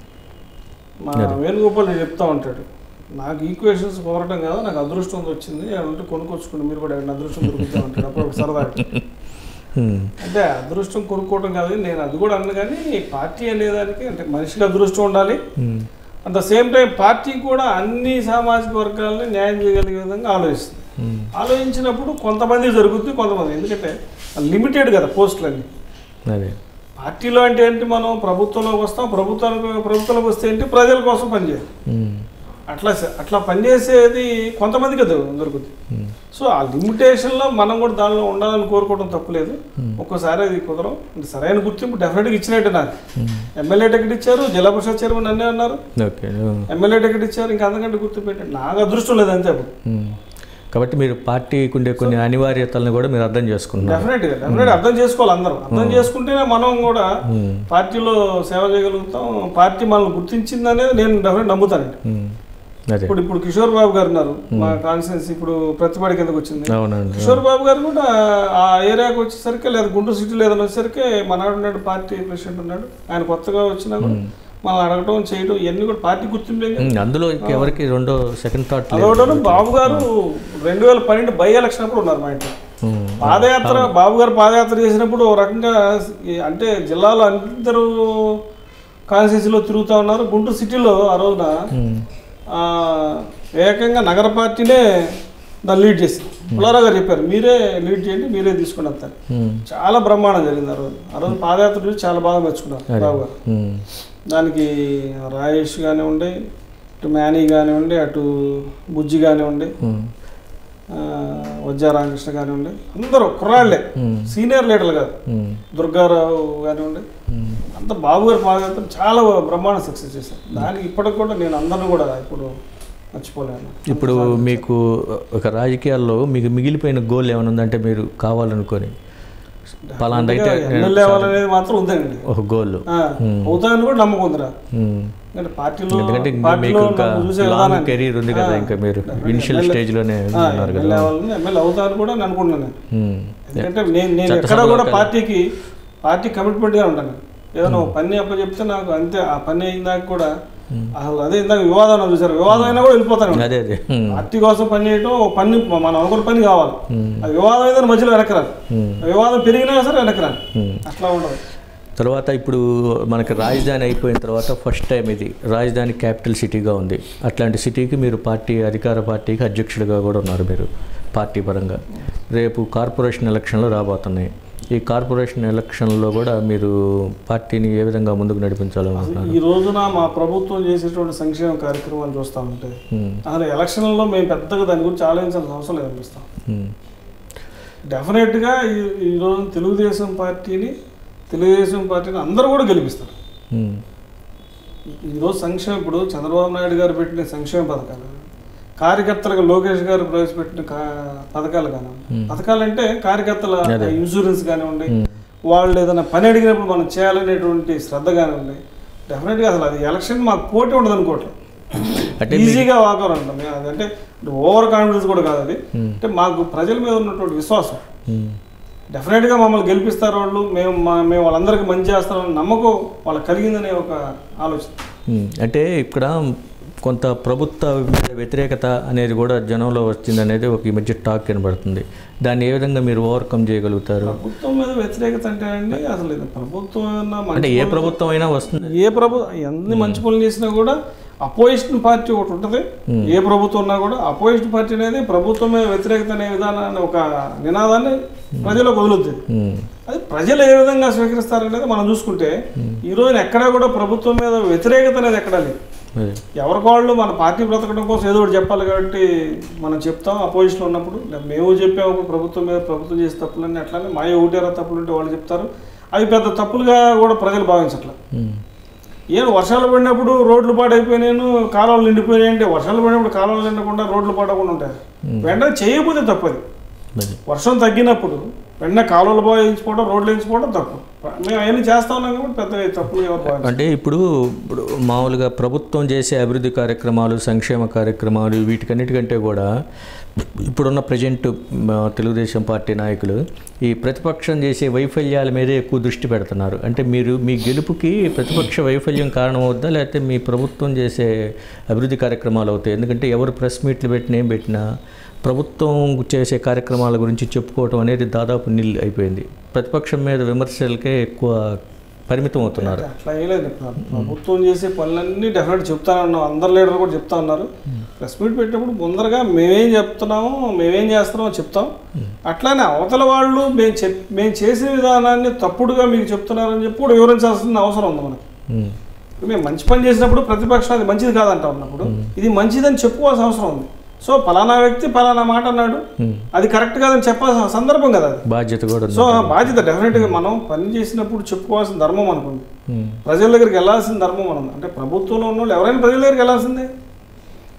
మా వేణుగోపాల్ రెడ్డి చెప్తా ఉంటాడు నాకు ఈక్వేషన్స్ కుదరటం కాదు నాకు అదృష్టం వచ్చింది అంటే కొనుక్కొచ్చుకోండి మీరు కూడా ఏమన్నా అదృష్టం దొరుకుతా ఉంటాడు అప్పుడు ఒక సరదా ఉమ్, అంటే అదృష్టం కొనుక్కోవటం కాదు నేను అది కూడా అన్న కానీ పార్టీ అనేదానికి అంటే మనిషికి అదృష్టం ఉండాలి ఉమ్, at the same time party కూడా అన్ని సామాజిక వర్గాలని న్యాయం చేయగలిగే విధంగా ఆలోచిస్తుంది ఉమ్, ఆలోచించినప్పుడు కొంతమంది జరుగుతుంది కొంతమంది ఎందుకంటే లిమిటెడ్ కదా పోస్టులన్నీ అదే పార్టీలో అంటే ఏంటి మనం ప్రభుత్వంలోకి వస్తాం ప్రభుత్వానికి ప్రభుత్వంలోకి వస్తే ఏంటి ప్రజల కోసం పనిచేయాలి ఉమ్, అట్లా స- అట్లా పనిచేసేది కొంతమందికి దొ- దొరుకుతుంది ఉమ్, సో ఆ లిమిటేషన్లో మనం కూడా దానిలో ఉండాలని కోరుకోవడం తప్పులేదు ఒక్కోసారి అది కుదరం అంటే సరైన గుర్తింపు డెఫినెట్గా ఇచ్చినట్టే నాకు ఉమ్, ఎమ్మెల్యే టికెట్ ఇచ్చారు జిల్లా పరిషత్ చైర్మన్ అన్నీ అన్నారు ఓకే ఉమ్. ఎమ్మెల్యే టికెట్ ఇచ్చారు ఇంకా అంతకంటే గుర్తింపు ఏంటంటే నాకు అదృష్టం లేదు అంతే అప్పుడు ఉమ్. కాబట్టి మీరు పార్టీకి ఉండే కొన్ని అనివార్యతలను కూడా మీరు అర్థం చేసుకున్నారు డెఫినెట్గా డెఫినెట్ అర్థం చేసుకోవాలి అందరూ అర్థం చేసుకుంటేనే మనం కూడా పార్టీలో సేవ చేయగలుగుతాం పార్టీ మనల్ని గుర్తించిందనేది నేను డెఫినెట్ నమ్ముతానండి ఉమ్. అదే ఇప్పుడు ఇప్పుడు కిషోర్ బాబు గారు ఉన్నారు మా కాన్స్టిట్యున్సీ ఇప్పుడు ప్రతిపాడి కిందకు వచ్చింది అవునండి కిషోర్ బాబు గారు కూడా ఆ ఏరియాకి వచ్చేసరికి లేదా గుంటూరు సిటీలో ఏదైనా వచ్చేసరికి మనాడు ఉన్నాడు పార్టీ ప్రెసిడెంట్ ఉన్నాడు ఆయన కొత్తగా వచ్చినా కూడా మనం అడగటం చేయడం ఇవన్నీ కూడా పార్టీ గుర్తింపే ఉమ్, అందులో ఎవరికి రెండో సెకండ్ థాట్ లేదు అదొకటి బాబు గారు రెండు వేల పన్నెండు బై ఎలక్షన్ అప్పుడు ఉన్నారు మా ఇంట్లో ఉమ్. పాదయాత్ర బాబు గారు పాదయాత్ర చేసినప్పుడు ఓ రకంగా ఈ- అంటే జిల్లాలో అందరూ కాన్స్టిట్యూన్సీలో తిరుగుతూ ఉన్నారు గుంటూరు సిటీలో ఆ రోజున ఉమ్. ఆ, ఏకంగా నగర పార్టీనే దాన్ని లీడ్ చేసింది పుల్లారావు గారు చెప్పారు మీరే లీడ్ చేయండి మీరే తీసుకుని వస్తారు ఉమ్. చాలా బ్రహ్మాండం జరిగింది ఆ రోజు ఆ రోజు పాదయాత్ర చూసి చాలా బాగా మెచ్చుకున్నారు బాబు గారు ఉమ్. దానికి రాయేష్ కానివ్వండి ఇటు మేనీ కానివ్వండి అటు బుజ్జి కానివ్వండి ఉమ్. ఆ, వజ్జా రామకృష్ణ కానివ్వండి అందరూ కుర్రాళ్ళే ఉమ్. సీనియర్ లీడర్లు కాదు ఉమ్. దుర్గారావు కానివ్వండి ఉమ్. అంత బాబు గారు పాదయాత్ర చాలా బ్రహ్మాండ సక్సెస్ చేశారు దానికి ఇప్పటికి కూడా నేను అందరిని కూడా ఇప్పుడు మర్చిపోలేను ఇప్పుడు మీకు ఒక రాజకీయాల్లో మీకు మిగిలిపోయిన గోల్ ఏమైనా ఉందంటే మీరు కావాలనుకొని పలానా అయితే ఎమ్మెల్యే అవ్వాలనేది మాత్రం ఉందండి ఒక గోల్ ఆ, అవుతాయని కూడా నమ్మకం ఉందిరా ఉమ్. ఎందుకంటే పార్టీలో ఎందుకంటే ఇంకా పార్టీలో మీకు ఇంకా నన్ను చూసే లాంగ్ విధానాన్ని కెరీర్ ఉంది కదా ఇంకా మీరు ఇనిషియల్ స్టేజ్ లోనే ఆ, ఉన్నారు కదా ఎమ్మెల్యే అవ్వాలని ఎమ్మెల్యే అవుతానని కూడా నేను అనుకుంటున్నాను నేను. ఉమ్. ఎందుకంటే నేను నేను ఎక్కడ కూడా పార్టీకి పార్టీ కమిట్మెంట్గా ఉంటాను ఏదైనా ఒక పని అప్ప చెప్తే నాకు అంతే ఆ పని అయిందాక కూడా అసలు అదే ఇందాక వివాదం చూసారు వివాదం అయినా కూడా వెళ్ళిపోతాను అదే అదే ఉమ్. పార్టీ కోసం పని చేయడం ఒక పని మనం అనుకున్న పని కావాలి ఉమ్. అది వివాదం ఏదైనా మధ్యలో వెనకరాదు ఉమ్. వివాదం పెరిగినా సరే వెనకరాదు ఉమ్. అట్లా ఉండదు తర్వాత ఇప్పుడు మనకి రాజధాని అయిపోయిన తర్వాత ఫస్ట్ టైం ఇది రాజధాని క్యాపిటల్ సిటీగా ఉంది అట్లాంటి సిటీకి మీరు పార్టీ అధికార పార్టీకి అధ్యక్షుడిగా కూడా ఉన్నారు మీరు పార్టీ పరంగా రేపు కార్పొరేషన్ ఎలక్షన్లు రాబోతున్నాయి ఈ కార్పొరేషన్ ఎలక్షన్లో కూడా మీరు పార్టీని ఏ విధంగా ముందుకు నడిపించాలనుకుంటున్నారు ఈ రోజున మా ప్రభుత్వం చేసేటువంటి సంక్షేమ కార్యక్రమాలు చూస్తూ ఉంటే ఉమ్. అసలు ఎలక్షన్లలో మేము పెద్దగా దాని గురించి ఆలోచించాల్సిన అవసరం లేదు అనిపిస్తాం ఉమ్. డెఫినెట్గా ఈ ఈరోజు తెలుగుదేశం పార్టీని తెలుగుదేశం పార్టీని అందరూ కూడా గెలిపిస్తారు ఉమ్. ఈ- ఈరోజు సంక్షేమ ఇప్పుడు చంద్రబాబు నాయుడు గారు పెట్టిన సంక్షేమ పథకాలు కార్యకర్తలకు లోకేష్ గారు ప్రవేశపెట్టిన కా- పథకాలు కానివ్వండి పథకాలు అంటే కార్యకర్తల ఇన్సూరెన్స్ కానివ్వండి వాళ్ళు ఏదైనా పని అడిగినప్పుడు మనం చేయాలనేటువంటి శ్రద్ధ కానివ్వండి డెఫినెట్గా అసలు అది ఎలక్షన్ మాకు పోటీ ఉండదు అనుకోవట్లేదు అంటే ఈజీగా వాకర్ అంటాం మేము అది అంటే ఓవర్ కాన్ఫిడెన్స్ కూడా కాదు అది అంటే మాకు ప్రజల మీద ఉన్నటువంటి విశ్వాసం ఉమ్. డెఫినెట్గా మమ్మల్ని గెలిపిస్తారు వాళ్ళు మేము మా మేము వాళ్ళందరికీ మంచి చేస్తామని నమ్మకం వాళ్ళకి కలిగిందనే ఒక ఆలోచన ఉమ్, అంటే ఇక్కడ కొంత ప్రభుత్వ మీద వ్యతిరేకత అనేది కూడా జనంలో వచ్చింది అనేది ఒక ఈ మధ్య టాక్ కనబడుతుంది దాన్ని ఏ విధంగా మీరు ఓవర్కమ్ చేయగలుగుతారు ప్రభుత్వం మీద వ్యతిరేకత అంటే అండి అసలు ఇది ప్రభుత్వం ఏమన్నా అంటే మంచి ఏ ప్రభుత్వం అయినా వస్తుంది ఏ ప్రభు ఎన్ని మంచి పనులు చేసినా కూడా అపోజిషన్ పార్టీ ఒకటి ఉంటుంది ఏ ప్రభుత్వం ఉన్నా కూడా అపోజిషన్ పార్టీ అనేది ప్రభుత్వం మీద వ్యతిరేకత అనే విధానాన్ని ఒక నినాదాన్ని ప్రజలకు వదులుతుంది ఉమ్, అది ప్రజలు ఏ విధంగా స్వీకరిస్తారనేది మనం చూసుకుంటే ఈ రోజున ఎక్కడా కూడా ప్రభుత్వం మీద వ్యతిరేకత అనేది ఎక్కడా లేదు అదే ఎవరికి వాళ్ళు మన పార్టీ బ్రతకడం కోసం ఏదో ఒకటి చెప్పాలి కాబట్టి మనం చెప్తాం అపోజిషన్ ఉన్నప్పుడు లేదా మేము చెప్పాము ప్రభుత్వం మీద ప్రభుత్వం చేసే తప్పులన్నీ అట్లానే మా ఒకటేరా తప్పులు ఉంటే వాళ్ళు చెప్తారు అవి పెద్ద తప్పులుగా కూడా ప్రజలు భావించట్లేదు ఉమ్, ఏం వర్షాలు పడినప్పుడు రోడ్లు పాడైపోయినాను కాలువలు నిండిపోయినాయి అంటే వర్షాలు పడినప్పుడు కాలువలు నిండకుండా రోడ్లు పాడకుండా ఉంటాయి వెంటనే చేయకపోతే తప్పది అదే వర్షం తగ్గినప్పుడు వెంటనే కాలువలు బాగా వేయించుకోవడం రోడ్లు వేయించుకోవడం తప్పు మేము అవన్నీ చేస్తా ఉన్నాం కాబట్టి పెద్ద తప్పులు ఎవరు భావించరు. అంటే ఇప్పుడు ఇప్పుడు మామూలుగా ప్రభుత్వం చేసే అభివృద్ధి కార్యక్రమాలు సంక్షేమ కార్యక్రమాలు వీటికన్నిటికంటే కూడా ఇప్పుడున్న ప్రజెంట్ తెలుగుదేశం పార్టీ నాయకులు ఈ ప్రతిపక్షం చేసే వైఫల్యాల మీదే ఎక్కువ దృష్టి పెడుతున్నారు అంటే మీరు మీ గెలుపుకి ప్రతిపక్ష వైఫల్యం కారణం అవుద్దా లేకపోతే మీ ప్రభుత్వం చేసే అభివృద్ధి కార్యక్రమాలు అవుతాయి ఎందుకంటే ఎవరు ప్రెస్ మీట్లు పెట్టినా ఏం పెట్టినా ప్రభుత్వం చేసే కార్యక్రమాల గురించి చెప్పుకోవటం అనేది దాదాపు నిల్ అయిపోయింది ప్రతిపక్షం మీద విమర్శలకే ఎక్కువ పరిమితం అవుతున్నారు అట్లా వేయలేదు ఇప్పుడు ప్రభుత్వం చేసే పనులన్నీ డెఫినెట్ చెప్తా ఉన్నాం అందరు లీడర్లు కూడా చెప్తా ఉన్నారు ప్రెస్ మీట్ పెట్టినప్పుడు ముందరగా మేమేం చెప్తున్నామో మేమేం చేస్తున్నామో చెప్తాం అట్లానే అవతల వాళ్ళు మేము చెప్ మేము చేసే విధానాన్ని తప్పుడుగా మీకు చెప్తున్నారని చెప్పి కూడా వివరించాల్సిన అవసరం ఉంది మనకి ఉమ్. ఇప్పుడు మేము మంచి పని చేసినప్పుడు ప్రతిపక్షం అది మంచిది కాదంటా ఉన్నప్పుడు ఇది మంచిదని చెప్పుకోవాల్సిన అవసరం ఉంది సో పలానా వ్యక్తి పలానా మాట అన్నాడు ఉమ్. అది కరెక్ట్ కాదని చెప్పాల్సిన సందర్భం కదా అది బాధ్యత కూడా ఉంది సో ఆ బాధ్యత డెఫినెట్గా మనం పని చేసినప్పుడు చెప్పుకోవాల్సిన ధర్మం అనుకుంది ఉమ్. ప్రజల దగ్గరికి వెళ్ళాల్సిన ధర్మం మనం అంటే ప్రభుత్వంలో ఉన్న వాళ్ళు ఎవరైనా ప్రజల దగ్గరికి వెళ్ళాల్సిందే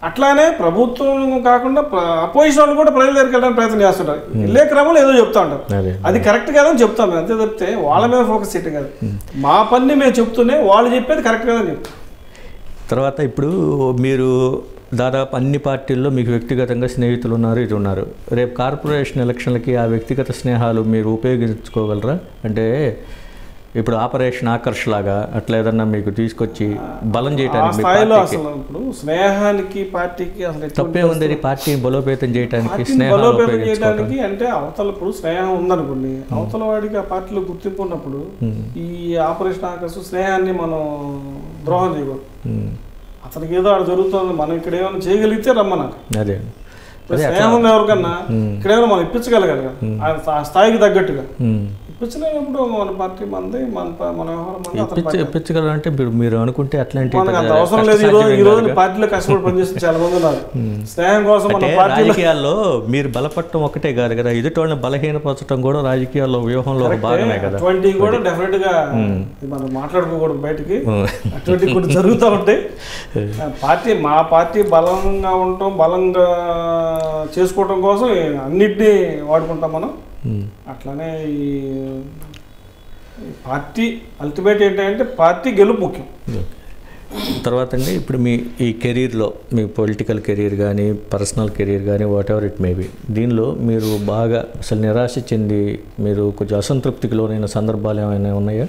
అట్లానే ప్రభుత్వం కాకుండా అపోజిషన్ వాళ్ళు కూడా ప్రజల దగ్గరికి వెళ్ళడానికి ప్రయత్నం చేస్తుంటారు వెళ్ళే క్రమంలో ఏదో చెప్తా ఉంటారు అదే అది కరెక్ట్ కాదని చెప్తాం మేము అంతే తప్పితే వాళ్ళ మీద ఫోకస్ చేయటం కాదు మా పని మేము చెప్తూనే వాళ్ళు చెప్పేది కరెక్ట్ కాదని చెప్తాం తర్వాత ఇప్పుడు మీరు దాదాపు అన్ని పార్టీల్లో మీకు వ్యక్తిగతంగా స్నేహితులు ఉన్నారు ఇది ఉన్నారు రేపు కార్పొరేషన్ ఎలక్షన్లకి ఆ వ్యక్తిగత స్నేహాలు మీరు ఉపయోగించుకోగలరా అంటే ఇప్పుడు ఆపరేషన్ ఆకర్ష్ లాగా అట్లా ఏదన్నా మీకు తీసుకొచ్చి బలం ఆ చేయడానికి మీ స్థాయిలో పార్టీకి అసలు ఇప్పుడు స్నేహానికి పార్టీకి అసలు ఎటువంటి తప్పే ఉంది పార్టీని బలోపేతం చేయడానికి పార్టీని స్నేహాలు బలోపేతం ఉపయోగించుకోవడం చేయడానికి అంటే అవతల ఇప్పుడు స్నేహం ఉందనుకోండి అవతల వాడికి ఆ పార్టీలో గుర్తింపు ఉన్నప్పుడు ఈ ఆపరేషన్ ఆకర్ష్ స్నేహాన్ని మనం ద్రోహం చేయకూడదు ఉమ్, అతనికి ఏదో ఆడ జరుగుతుంది మనం ఇక్కడ ఏమైనా చేయగలిగితే రమ్మన్నారు అదే ఇప్పుడు స్నేహం ఉన్న ఎవరికన్నా ఇక్కడ ఏమైనా మనం ఇప్పించగలగాలి కదా ఆ- ఆ స్థాయికి తగ్గట్టుగా ఉమ్. ఇప్పించలేనప్పుడు మన పార్టీ మంది మన ప- మన వ్యవహారం మంది అతని ఇప్పించ పార్టీ. ఇప్పించగలరంటే మీరు మీరు అనుకుంటే అట్లాంటి మనకు అంత అవసరం లేదు ఈ రోజు ఈ రోజు పార్టీలో కష్టపడి పనిచేస్తున్న చాలా మంది ఉన్నారు స్నేహం కోసం మన అంటే పార్టీలో రాజకీయాల్లో మీరు బలపడటం ఒకటే కాదు కదా ఎదుటి వాళ్ళని బలహీనపరచడం కూడా రాజకీయాల్లో వ్యూహంలో ఒక భాగమే కదా అటువంటి కూడా డెఫినెట్ గా ఇది మనం మాట్లాడుకోకూడదు బయటికి ఉమ్. అటువంటి కొన్ని జరుగుతూ ఉంటాయి ఆ పార్టీ మా పార్టీ బలంగా ఉండటం బలంగా చేసుకోవటం కోసం అన్నిటినీ వాడుకుంటాం మనం ఉమ్. అట్లానే ఈ ఈ పార్టీ అల్టిమేట్ ఏంటంటే పార్టీ గెలుపు ముఖ్యం తర్వాత అండి ఇప్పుడు మీ ఈ కెరీర్లో మీ పొలిటికల్ కెరీర్ కానీ పర్సనల్ కెరీర్ కానీ whatever it may be దీనిలో మీరు బాగా అసలు నిరాశ చెంది మీరు కొంచెం అసంతృప్తికి లోనైన సందర్భాలు ఏమైనా ఉన్నాయా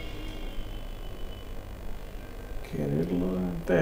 కెరీర్లో అంటే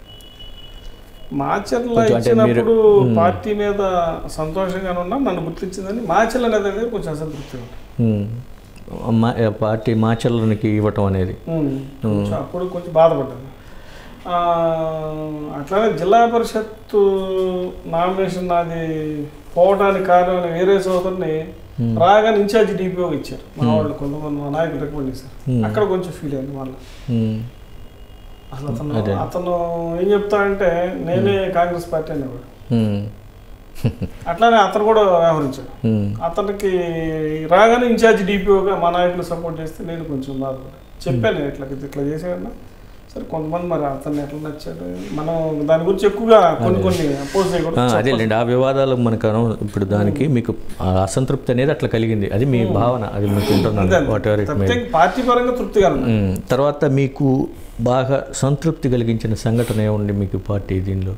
మాచర్ల కొంచెం అంటే మీరు- ఇచ్చినప్పుడు పార్టీ మీద సంతోషంగానే ఉన్నా నన్ను గుర్తించిందని మాచర్ల అనేది అనేది కొంచెం అసంతృప్తిగా ఉంది ఉమ్. మా పార్టీ మాచల్లనికి ఇవ్వటం అనేది ఉమ్. కొంచెం అప్పుడు కొంచెం బాధపడ్డాను ఆ, అట్లానే జిల్లా పరిషత్ నామినేషన్ నాది పోవడానికి కారణమైన వేరే సోదరుని రాగానే ఇన్ఛార్జ్ డిపిఓ ఇచ్చారు మా వాళ్ళు కొంతమంది మా నాయకులు రికమెండ్ చేశారు Hmm. అక్కడ కొంచెం ఫీల్ అయింది మళ్ళీ ఉమ్. అసలు అతను అదే. అతను ఏం చెప్తాడంటే నేనే కాంగ్రెస్ పార్టీ అనేవాడు ఉమ్. అట్లానే అతను కూడా వ్యవహరించాడు ఉమ్. అతనికి రాగానే ఇన్ఛార్జ్ డిపిఓగా మా నాయకులు సపోర్ట్ చేస్తే నేను కొంచెం బాధపడ్డా చెప్పాను ఇట్లా ఇట్లా చేసాడన్నా సరే కొంతమంది మరి అతన్ని ఎట్లా నచ్చాడు మనం దాని గురించి ఎక్కువగా కొన్ని కొన్ని అపోజ్ ఆ, చేయకూడదు అదేలేండి ఆ వివాదాలు మనకు అను- ఇప్పుడు దానికి మీకు ఆ అసంతృప్తి అనేది అట్లా కలిగింది అది మీ భావన అది మీకు ఉంటున్నాను వాట్ ఎవర్ ఇట్ మే తప్పితే పార్టీ పరంగా తృప్తిగా ఉంది ఉమ్, తర్వాత మీకు బాగా సంతృప్తి కలిగించిన సంఘటన ఏముంది మీకు పార్టీ దీనిలో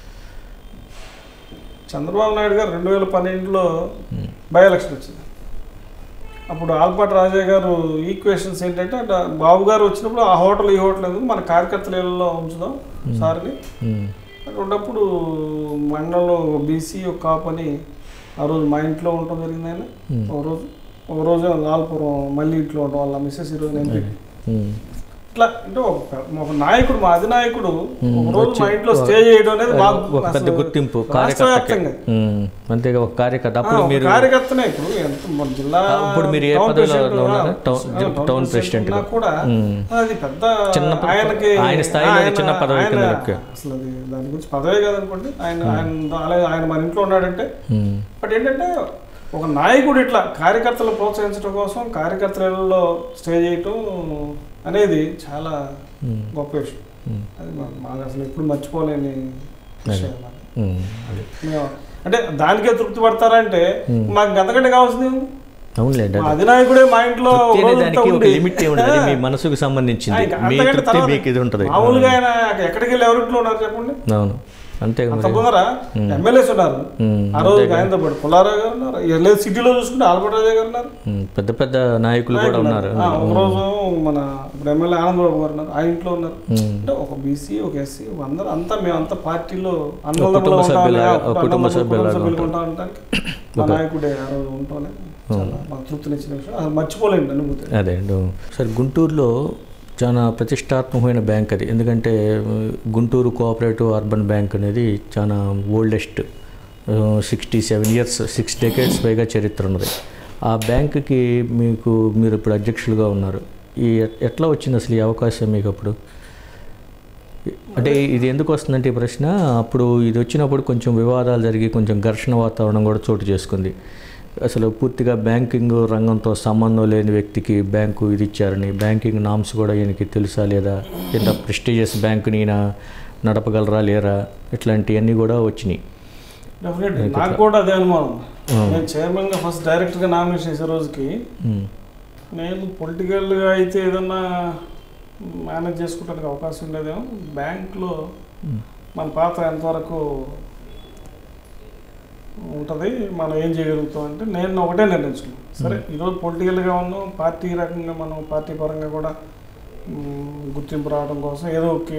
చంద్రబాబు నాయుడు గారు రెండు వేల పన్నెండులో బై ఎలక్షన్ వచ్చింది అప్పుడు ఆల్పాటి రాజా గారు ఈక్వేషన్స్ ఏంటంటే అట్ట బాబు గారు వచ్చినప్పుడు ఆ హోటల్ ఈ హోటల్ ఎందుకు మన కార్యకర్తలలో ఉంచుదాం సార్ని ఉమ్, అక్కడ ఉన్నప్పుడు మండలంలో బీసీ ఒక కాపు అని ఆ రోజు మా ఇంట్లో ఉండటం జరిగింది ఆయన ఒక రోజు ఒక రోజు లాల్పురం మళ్ళీ ఇంట్లో ఉండడం వాళ్ళ మిస్సెస్ ఈరోజు ఎంపీ ఉమ్, ఇట్లా అంటే ఒక పె- ఒక నాయకుడు మా అధినాయకుడు ఒక రోజు మా ఇంట్లో స్టే చేయడం అనేది బాగా ఒక పెద్ద అసలు గుర్తింపు రాష్ట్ర కార్యకర్తకి వ్యాప్తంగా. ఉమ్, అంతేగా ఒక కార్యకర్త ఆ, అప్పుడు ఒక మీరు కార్యకర్తనే ఇప్పుడు ఎంత మన జిల్లా అప్పుడు మీరు ఏ టౌన్ పదవిలో ప్రెసిడెంట్ ఉన్నారా? ఆ, టౌన్- ఆ, టౌన్ టౌన్ ప్రెసిడెంట్ ఉన్నా గా. కూడా ఉమ్. అది పెద్ద చిన్న ప- ఆయనకి ఆయన స్థాయిలో ఆయన- చిన్న పదవి కింద ఆయన- లెక్క. అసలు అది దాని గురించి పదవే కాదనుకోండి ఆయన ఆయన అలాగే ఆయన మన ఇంట్లో ఉన్నాడంటే ఉమ్, బట్ ఏంటంటే ఒక నాయకుడు ఇట్లా కార్యకర్తలు ప్రోత్సహించడం కోసం కార్యకర్తలలో స్టే చేయటం అనేది చాలా ఉమ్, గొప్ప విషయం ఉమ్, అది మా- మాకు అసలు ఎప్పుడు మర్చిపోలేని విషయం అది. ఉమ్. మేము- అంటే దానికే తృప్తి పడతారంటే మాకు గంతకంటే కావాల్సింది ఏముంది? అవునులేండి మా అధినాయకుడే మా ఇంట్లో తృప్తి అనే రోజంతా దానికి ఒక ఉండి- లిమిట్ ఏ ఉండదు అది మీ మనసుకు సంబంధించింది ఇంకా మీ అంతకంటే తృప్తి తర్వాత మీకు ఇది ఉంటుంది మామూలుగా ఆయన ఎక్కడికి వెళ్ళి ఎవరింట్లో ఉన్నారు చెప్పండి అవును అంతే అంత మరి ముందర ఎమ్మెల్యేస్ ఉన్నారు ఉమ్, ఆ రోజు ఆయనతో పాటు పుల్లారావు గారు ఉన్నారు ఇక లేదు సిటీలో చూసుకుంటే ఆల్బర్ట్ గారు ఉన్నారు ఉమ్, పెద్ద పెద్ద నాయకులు కూడా ఉన్నారు ఆ, ఒక రోజు మన ఇప్పుడు ఎమ్మెల్యే ఆనందబాబు గారు ఉన్నారు ఆ ఇంట్లో ఉన్నారు ఉమ్, అంటే ఒక బీసీ ఒక ఎస్సీ అందరూ అంతా మేము అంతా పార్టీలో కుటుంబ అన్నదమ్ములుగా ఉంటాం సభ్యులాగా, ఆ, ఒక కుటుంబ అన్నదమ్ములు, సభ్యులాగా సభ్యులుగా ఉంటాం అనడానికి మా నాయకుడే ఆ రోజు ఉంటానే చాలా మాకు తృప్తినిచ్చిన విషయం అది మర్చిపోలేండి అనుభూతి అదే అండి సరే గుంటూరులో చాలా ప్రతిష్టాత్మకమైన బ్యాంక్ అది ఎందుకంటే ఉమ్, గుంటూరు కోఆపరేటివ్ అర్బన్ బ్యాంక్ అనేది చాలా oldest sixty seven years six decades పైగా చరిత్ర ఉన్నది ఆ బ్యాంకుకి మీకు మీరు ఇప్పుడు అధ్యక్షులుగా ఉన్నారు ఈ ఎట్- ఎట్లా వచ్చింది అసలు ఈ అవకాశం మీకు అప్పుడు అంటే ఇది ఎందుకు వస్తుందంటే ఈ ప్రశ్న అప్పుడు ఇది వచ్చినప్పుడు కొంచెం వివాదాలు జరిగి కొంచెం ఘర్షణ వాతావరణం కూడా చోటు చేసుకుంది అసలు పూర్తిగా బ్యాంకింగ్ రంగంతో సంబంధం లేని వ్యక్తికి బ్యాంకు ఇది ఇచ్చారని బ్యాంకింగ్ నామ్స్ కూడా ఈయనకి తెలుసా లేదా ఇంత ప్రెస్టీజియస్ బ్యాంకుని ఈయన నడపగలరా లేరా ఇట్లాంటివన్నీ కూడా వచ్చినాయి డెఫినెట్లీ నాకు కూడా అదే అనుమానం నేను చైర్మన్గా ఫస్ట్ డైరెక్ట్గా నామినేషన్ చేసే రోజుకి ఉమ్, నేను పొలిటికల్గా అయితే ఏదన్నా మేనేజ్ చేసుకోవడానికి అవకాశం ఉండేదేమో బ్యాంక్లో ఉమ్, మన పాత్ర ఎంతవరకు ఉంటుంది మనం ఏం చేయగలుగుతాం అంటే నేను ఒకటే నిర్ణయించుకున్నాను సరే ఈరోజు పొలిటికల్గా ఉన్నాం పార్టీ రకంగా మనం పార్టీ పరంగా కూడా మ్, గుర్తింపు రావడం కోసం ఏదో ఒక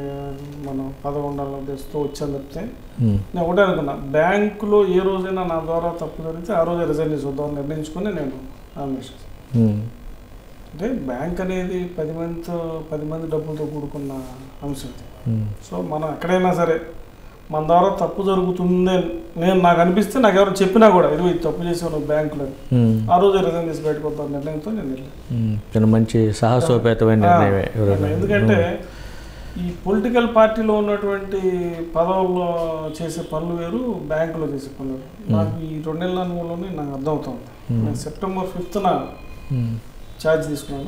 మనం పదవి ఉండాలని ఉద్దేశంతో వచ్చాను తప్పితే ఉమ్, నేను ఒకటే అనుకున్నా బ్యాంకులో ఏ రోజైనా నా ద్వారా తప్పు జరిగితే ఆ రోజే రిజైన్ చేసి వద్దామని నిర్ణయించుకొని నేను నామినేషన్ చేశాను. ఉమ్, అంటే బ్యాంక్ అనేది పది మందితో పది మంది డబ్బులతో కూడుకున్న అంశం ఇది. ఉమ్, సో మనం ఎక్కడైనా సరే మన ద్వారా తప్పు జరుగుతుంది నేను నాకు అనిపిస్తే నాకు ఎవరు చెప్పినా కూడా ఇది ఇది తప్పు చేసావు నువ్వు బ్యాంకులో ఉమ్, ఆ రోజు రిజైన్ చేసి బయటకు వద్దాం నిర్ణయంతో నేను వెళ్ళాను ఉమ్, చాలా మంచి సాహసోపేతమైన నిర్ణయమే ఎవరైనా. ఎందుకంటే ఈ పొలిటికల్ పార్టీలో ఉన్నటువంటి పదవుల్లో చేసే పనులు వేరు బ్యాంకులో చేసే పనులు వేరు నాకు ఈ రెండు నెలల అనుభవంలోనే నాకు అర్థమవుతుంది Hmm. నేను సెప్టెంబర్ ఫిఫ్త్న ఉమ్, ఛార్జ్ తీసుకున్నాను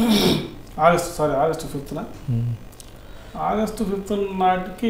ఆగస్ట్ సారీ ఆగస్ట్ ఫిఫ్త్న ఉమ్, ఆగస్టు ఫిఫ్త్ నాటికి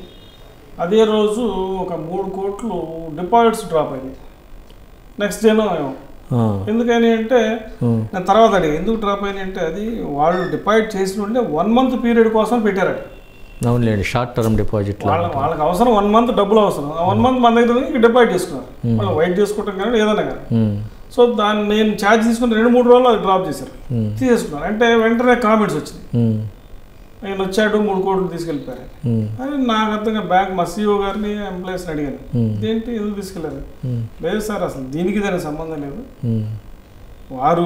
అదే రోజు ఒక మూడు కోట్లు డిపాజిట్స్ డ్రాప్ అయినాయి నెక్స్ట్ డేనో ఏమో ఆ, ఎందుకని అంటే ఉమ్, నేను తర్వాత అడిగా ఎందుకు డ్రాప్ అయినాయి అంటే అది వాళ్ళు డిపాజిట్ చేసిన ఉంటే వన్ మంత్ పీరియడ్ కోసం పెట్టారట అవునులేండి షార్ట్ టర్మ్ డిపాజిట్లు వాళ్ళ వాళ్ళకి అవసరం వన్ మంత్ డబ్బులు అవసరం ఆ వన్ మంత్ మన దగ్గర ఉంది, డిపాజిట్ చేసుకున్నారు వాళ్ళు వైట్ చేసుకోవటం కానీ ఏదైనా కానీ ఉమ్, సో దాన్ని నేను ఛార్జ్ తీసుకుని రెండు మూడు రోజులు అది డ్రాప్ చేశారు ఉమ్, తీసేసుకున్నారు అంటే వెంటనే కామెంట్స్ వచ్చినాయి ఉమ్, ఆయన వచ్చాడు మూడు కోట్లు తీసుకెళ్ళిపోయారు ఉమ్, అని నాకు అర్థంగా బ్యాంక్ మా సీఓ గారిని ఎంప్లాయీస్ని అడిగాను ఉమ్, ఇదేంటి ఎందుకు తీసుకెళ్ళారు ఉమ్, లేదు సార్ అసలు దీనికి దానికి సంబంధం లేదు ఉమ్. వారు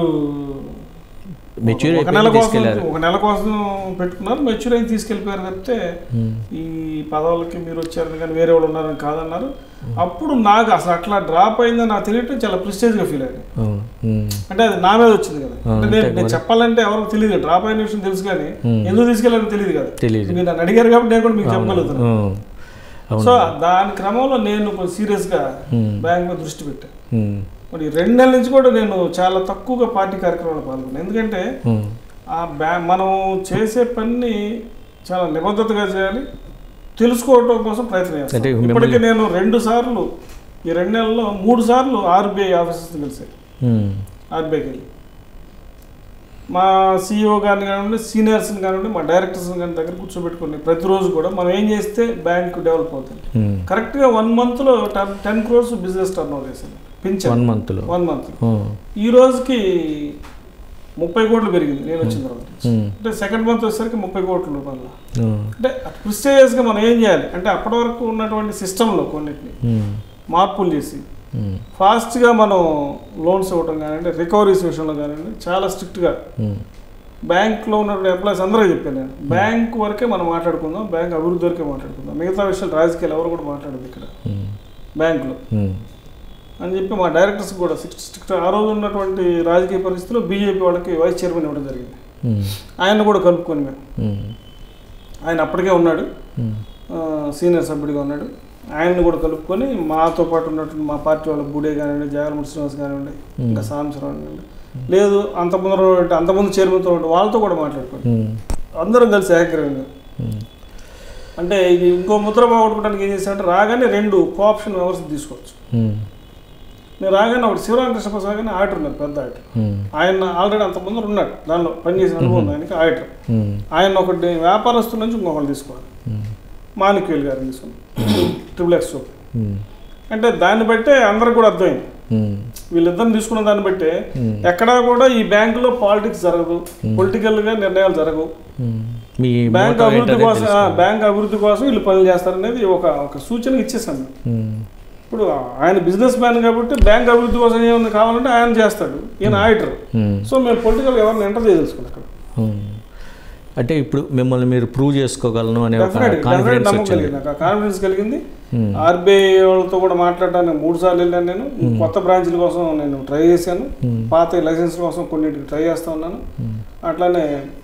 మెచ్యూర్ ఒక నెల అయిపోయింది కోసం తీసుకెళ్లారు ఒక నెల కోసం పెట్టుకున్నారు మెచ్యూర్ అయి తీసుకెళ్ళిపోయారు తప్పితే ఉమ్, ఈ పదవులకి మీరు వచ్చారని కానీ వేరే వాళ్ళు ఉన్నారని కాదన్నారు అప్పుడు నాకు అసలు అట్లా డ్రాప్ అయిందని నాకు తెలియటం చాలా ప్రిస్టేజ్గా ఫీల్ అయ్యాను అవును ఉమ్, అంటే అది నా మీద వచ్చింది కదా ఆ, అంటే నేను అంతే నేను మరి. చెప్పాలంటే ఎవరికి తెలియదు డ్రాప్ అయిన విషయం తెలుసు కానీ ఉమ్. ఎందుకు తీసుకెళ్ళాలని తెలియదు కదా తెలీదు మీరు నన్ను అడిగారు కాబట్టి నేను కూడా మీకు అవును, చెప్పగలుగుతాను ఉమ్, అవును సో దాని క్రమంలో నేను కొంచెం సీరియస్గా ఉమ్, బ్యాంక్ మీద దృష్టి పెట్టాను ఉమ్, మరి ఈ రెండు నెలల నుంచి కూడా నేను చాలా తక్కువగా పార్టీ కార్యక్రమాలు పాల్గొన్నాను ఎందుకంటే ఉమ్, ఆ బ్యా మనం చేసే పని చాలా నిబద్ధతగా చేయాలి తెలుసుకోవడం కోసం ప్రయత్నం అంటే చేస్తాను మిమ్మల్ని- ఇప్పటికే నేను రెండు సార్లు ఈ రెండు నెలల్లో మూడు సార్లు ఆర్బీఐ ఆఫీసెస్ కలిసాయి ఉమ్, ఆర్బీఐకి వెళ్ళి మా సీఈఓ గారిని కానివ్వండి సీనియర్స్ని కానివ్వండి మా డైరెక్టర్స్ని కానీ దగ్గర కూర్చోబెట్టుకుని ప్రతిరోజు కూడా మనం ఏం చేస్తే బ్యాంక్ డెవలప్ అవుతుంది ఉమ్. కరెక్ట్గా వన్ మంత్లో ten ten crores business turnover చేశాను వన్ పింఛన్ మంత్లో వన్ మంత్ ఉమ్, ఈ రోజుకి ముప్పై కోట్లు పెరిగింది నేను వచ్చిన తర్వాత ఉమ్, అంటే సెకండ్ మంత్ వచ్చేసరికి ముప్పై కోట్లు మళ్ళీ ఉమ్, అంటే ప్రిస్టేజెస్గా మనం ఏం చేయాలి అంటే అప్పటి వరకు ఉన్నటువంటి సిస్టంలో కొన్నిటిని ఉమ్, మార్పులు చేసి ఉమ్, ఫాస్ట్గా మనం లోన్స్ ఇవ్వడం కానివ్వండి రికవరీస్ విషయంలో కానివ్వండి చాలా స్ట్రిక్ట్గా ఉమ్, బ్యాంక్లో ఉన్నటువంటి ఎంప్లాయీస్ అందరూ చెప్పాను నేను బ్యాంక్ వరకే మనం మాట్లాడుకుందాం బ్యాంక్ అభివృద్ధి వరకే మాట్లాడుకుందాం మిగతా విషయాలు రాజకీయాలు ఎవరు కూడా మాట్లాడదు ఇక్కడ ఉమ్, బ్యాంకులో ఉమ్, అని చెప్పి మా డైరెక్టర్స్ కూడా సిక్స్ స్ట్రిక్ట్ ఆ రోజు ఉన్నటువంటి రాజకీయ పరిస్థితుల్లో బీజేపీ వాళ్ళకి వైస్ చైర్మన్ ఇవ్వడం జరిగింది ఉమ్, ఆయన కూడా కలుపుకొని మేము ఉమ్, ఆయన అప్పటికే ఉన్నాడు ఉమ్, ఆ, సీనియర్ సభ్యుడిగా ఉన్నాడు ఆయన్ని కూడా కలుపుకొని మాతో పాటు ఉన్నటువంటి మా పార్టీ వాళ్ళ బుడే కానివ్వండి జగన్మోహన్ శ్రీనివాస్ కానివ్వండి ఇంకా సాంబశివరావు కానివ్వండి లేదు అంత ముందు అంతకుముందు చైర్మన్తో ఉంటే వాళ్ళతో కూడా మాట్లాడుకోండి ఉమ్, అందరం కలిసి ఏకగ్రీవంగా ఉమ్, అంటే ఇది ఇంకో ముద్ర పోగొట్టుకోవడానికి ఏం చేశారంటే రాగానే రెండు కోఆప్షన్ వ్యవస్థ తీసుకోవచ్చు ఉమ్, నేను రాగానే ఒకటి శివరామకృష్ణ ప్రసాద్ గారిని ఆడిటర్ ఉన్నారు పెద్ద ఆడిటర్ ఉమ్, ఆయన ఆల్రెడీ అంత ముందర ఉన్నాడు దానిలో పనిచేసిన అనుభవం ఉంది ఆయనకి ఆడిటర్ ఉమ్, ఆయన ఒకటి వ్యాపారస్తుల నుంచి ఇంకొకరు తీసుకోవాలి ఉమ్, మాణిక్యుల్ గారిని తీసుకున్నాం ట్రిపుల్ ఎక్స్ ఉమ్, అంటే దాన్ని బట్టే అందరికి కూడా అర్థమైంది ఉమ్, వీళ్ళిద్దరిని తీసుకున్న దాన్ని బట్టే ఉమ్, ఎక్కడా కూడా ఈ బ్యాంకులో పాలిటిక్స్ జరగదు పొలిటికల్ గా నిర్ణయాలు జరగవు ఉమ్. మీ బ్యాంక్ మోటో అభివృద్ధి ఏంటనేది కోసం తెలుసు. ఆ, బ్యాంక్ అభివృద్ధి కోసం వీళ్ళు పనులు చేస్తారనేది ఒక ఒక సూచన ఇచ్చేసాను ఉమ్, ఇప్పుడు ఆయన బిజినెస్ మ్యాన్ కాబట్టి బ్యాంక్ అభివృద్ధి కోసం ఏమైనా కావాలంటే ఆయన చేస్తాడు ఈయన ఆడిటర్ ఉమ్, సో మేము పొలిటికల్ ఎవరిని ఎంటర్ చేయదలుచుకున్నాం అక్కడ ఉమ్. అంటే ఇప్పుడు మిమ్మల్ని మీరు ప్రూవ్ చేసుకోగలను అనే ఒక డెఫినెట్ డెఫినెట్ కాన్ఫిడెన్స్ నమ్మకం వచ్చింది కలిగింది నాకు ఆ కాన్ఫిడెన్స్ కలిగింది ఉమ్, ఆర్బీఐ వాళ్ళతో కూడా మాట్లాడడానికి మూడు సార్లు వెళ్ళాను నేను కొత్త బ్రాంచ్ల కోసం నేను ట్రై చేశాను ఉమ్, పాత లైసెన్స్ కోసం కొన్నిటికి ట్రై చేస్తూ ఉన్నాను ఉమ్, అట్లానే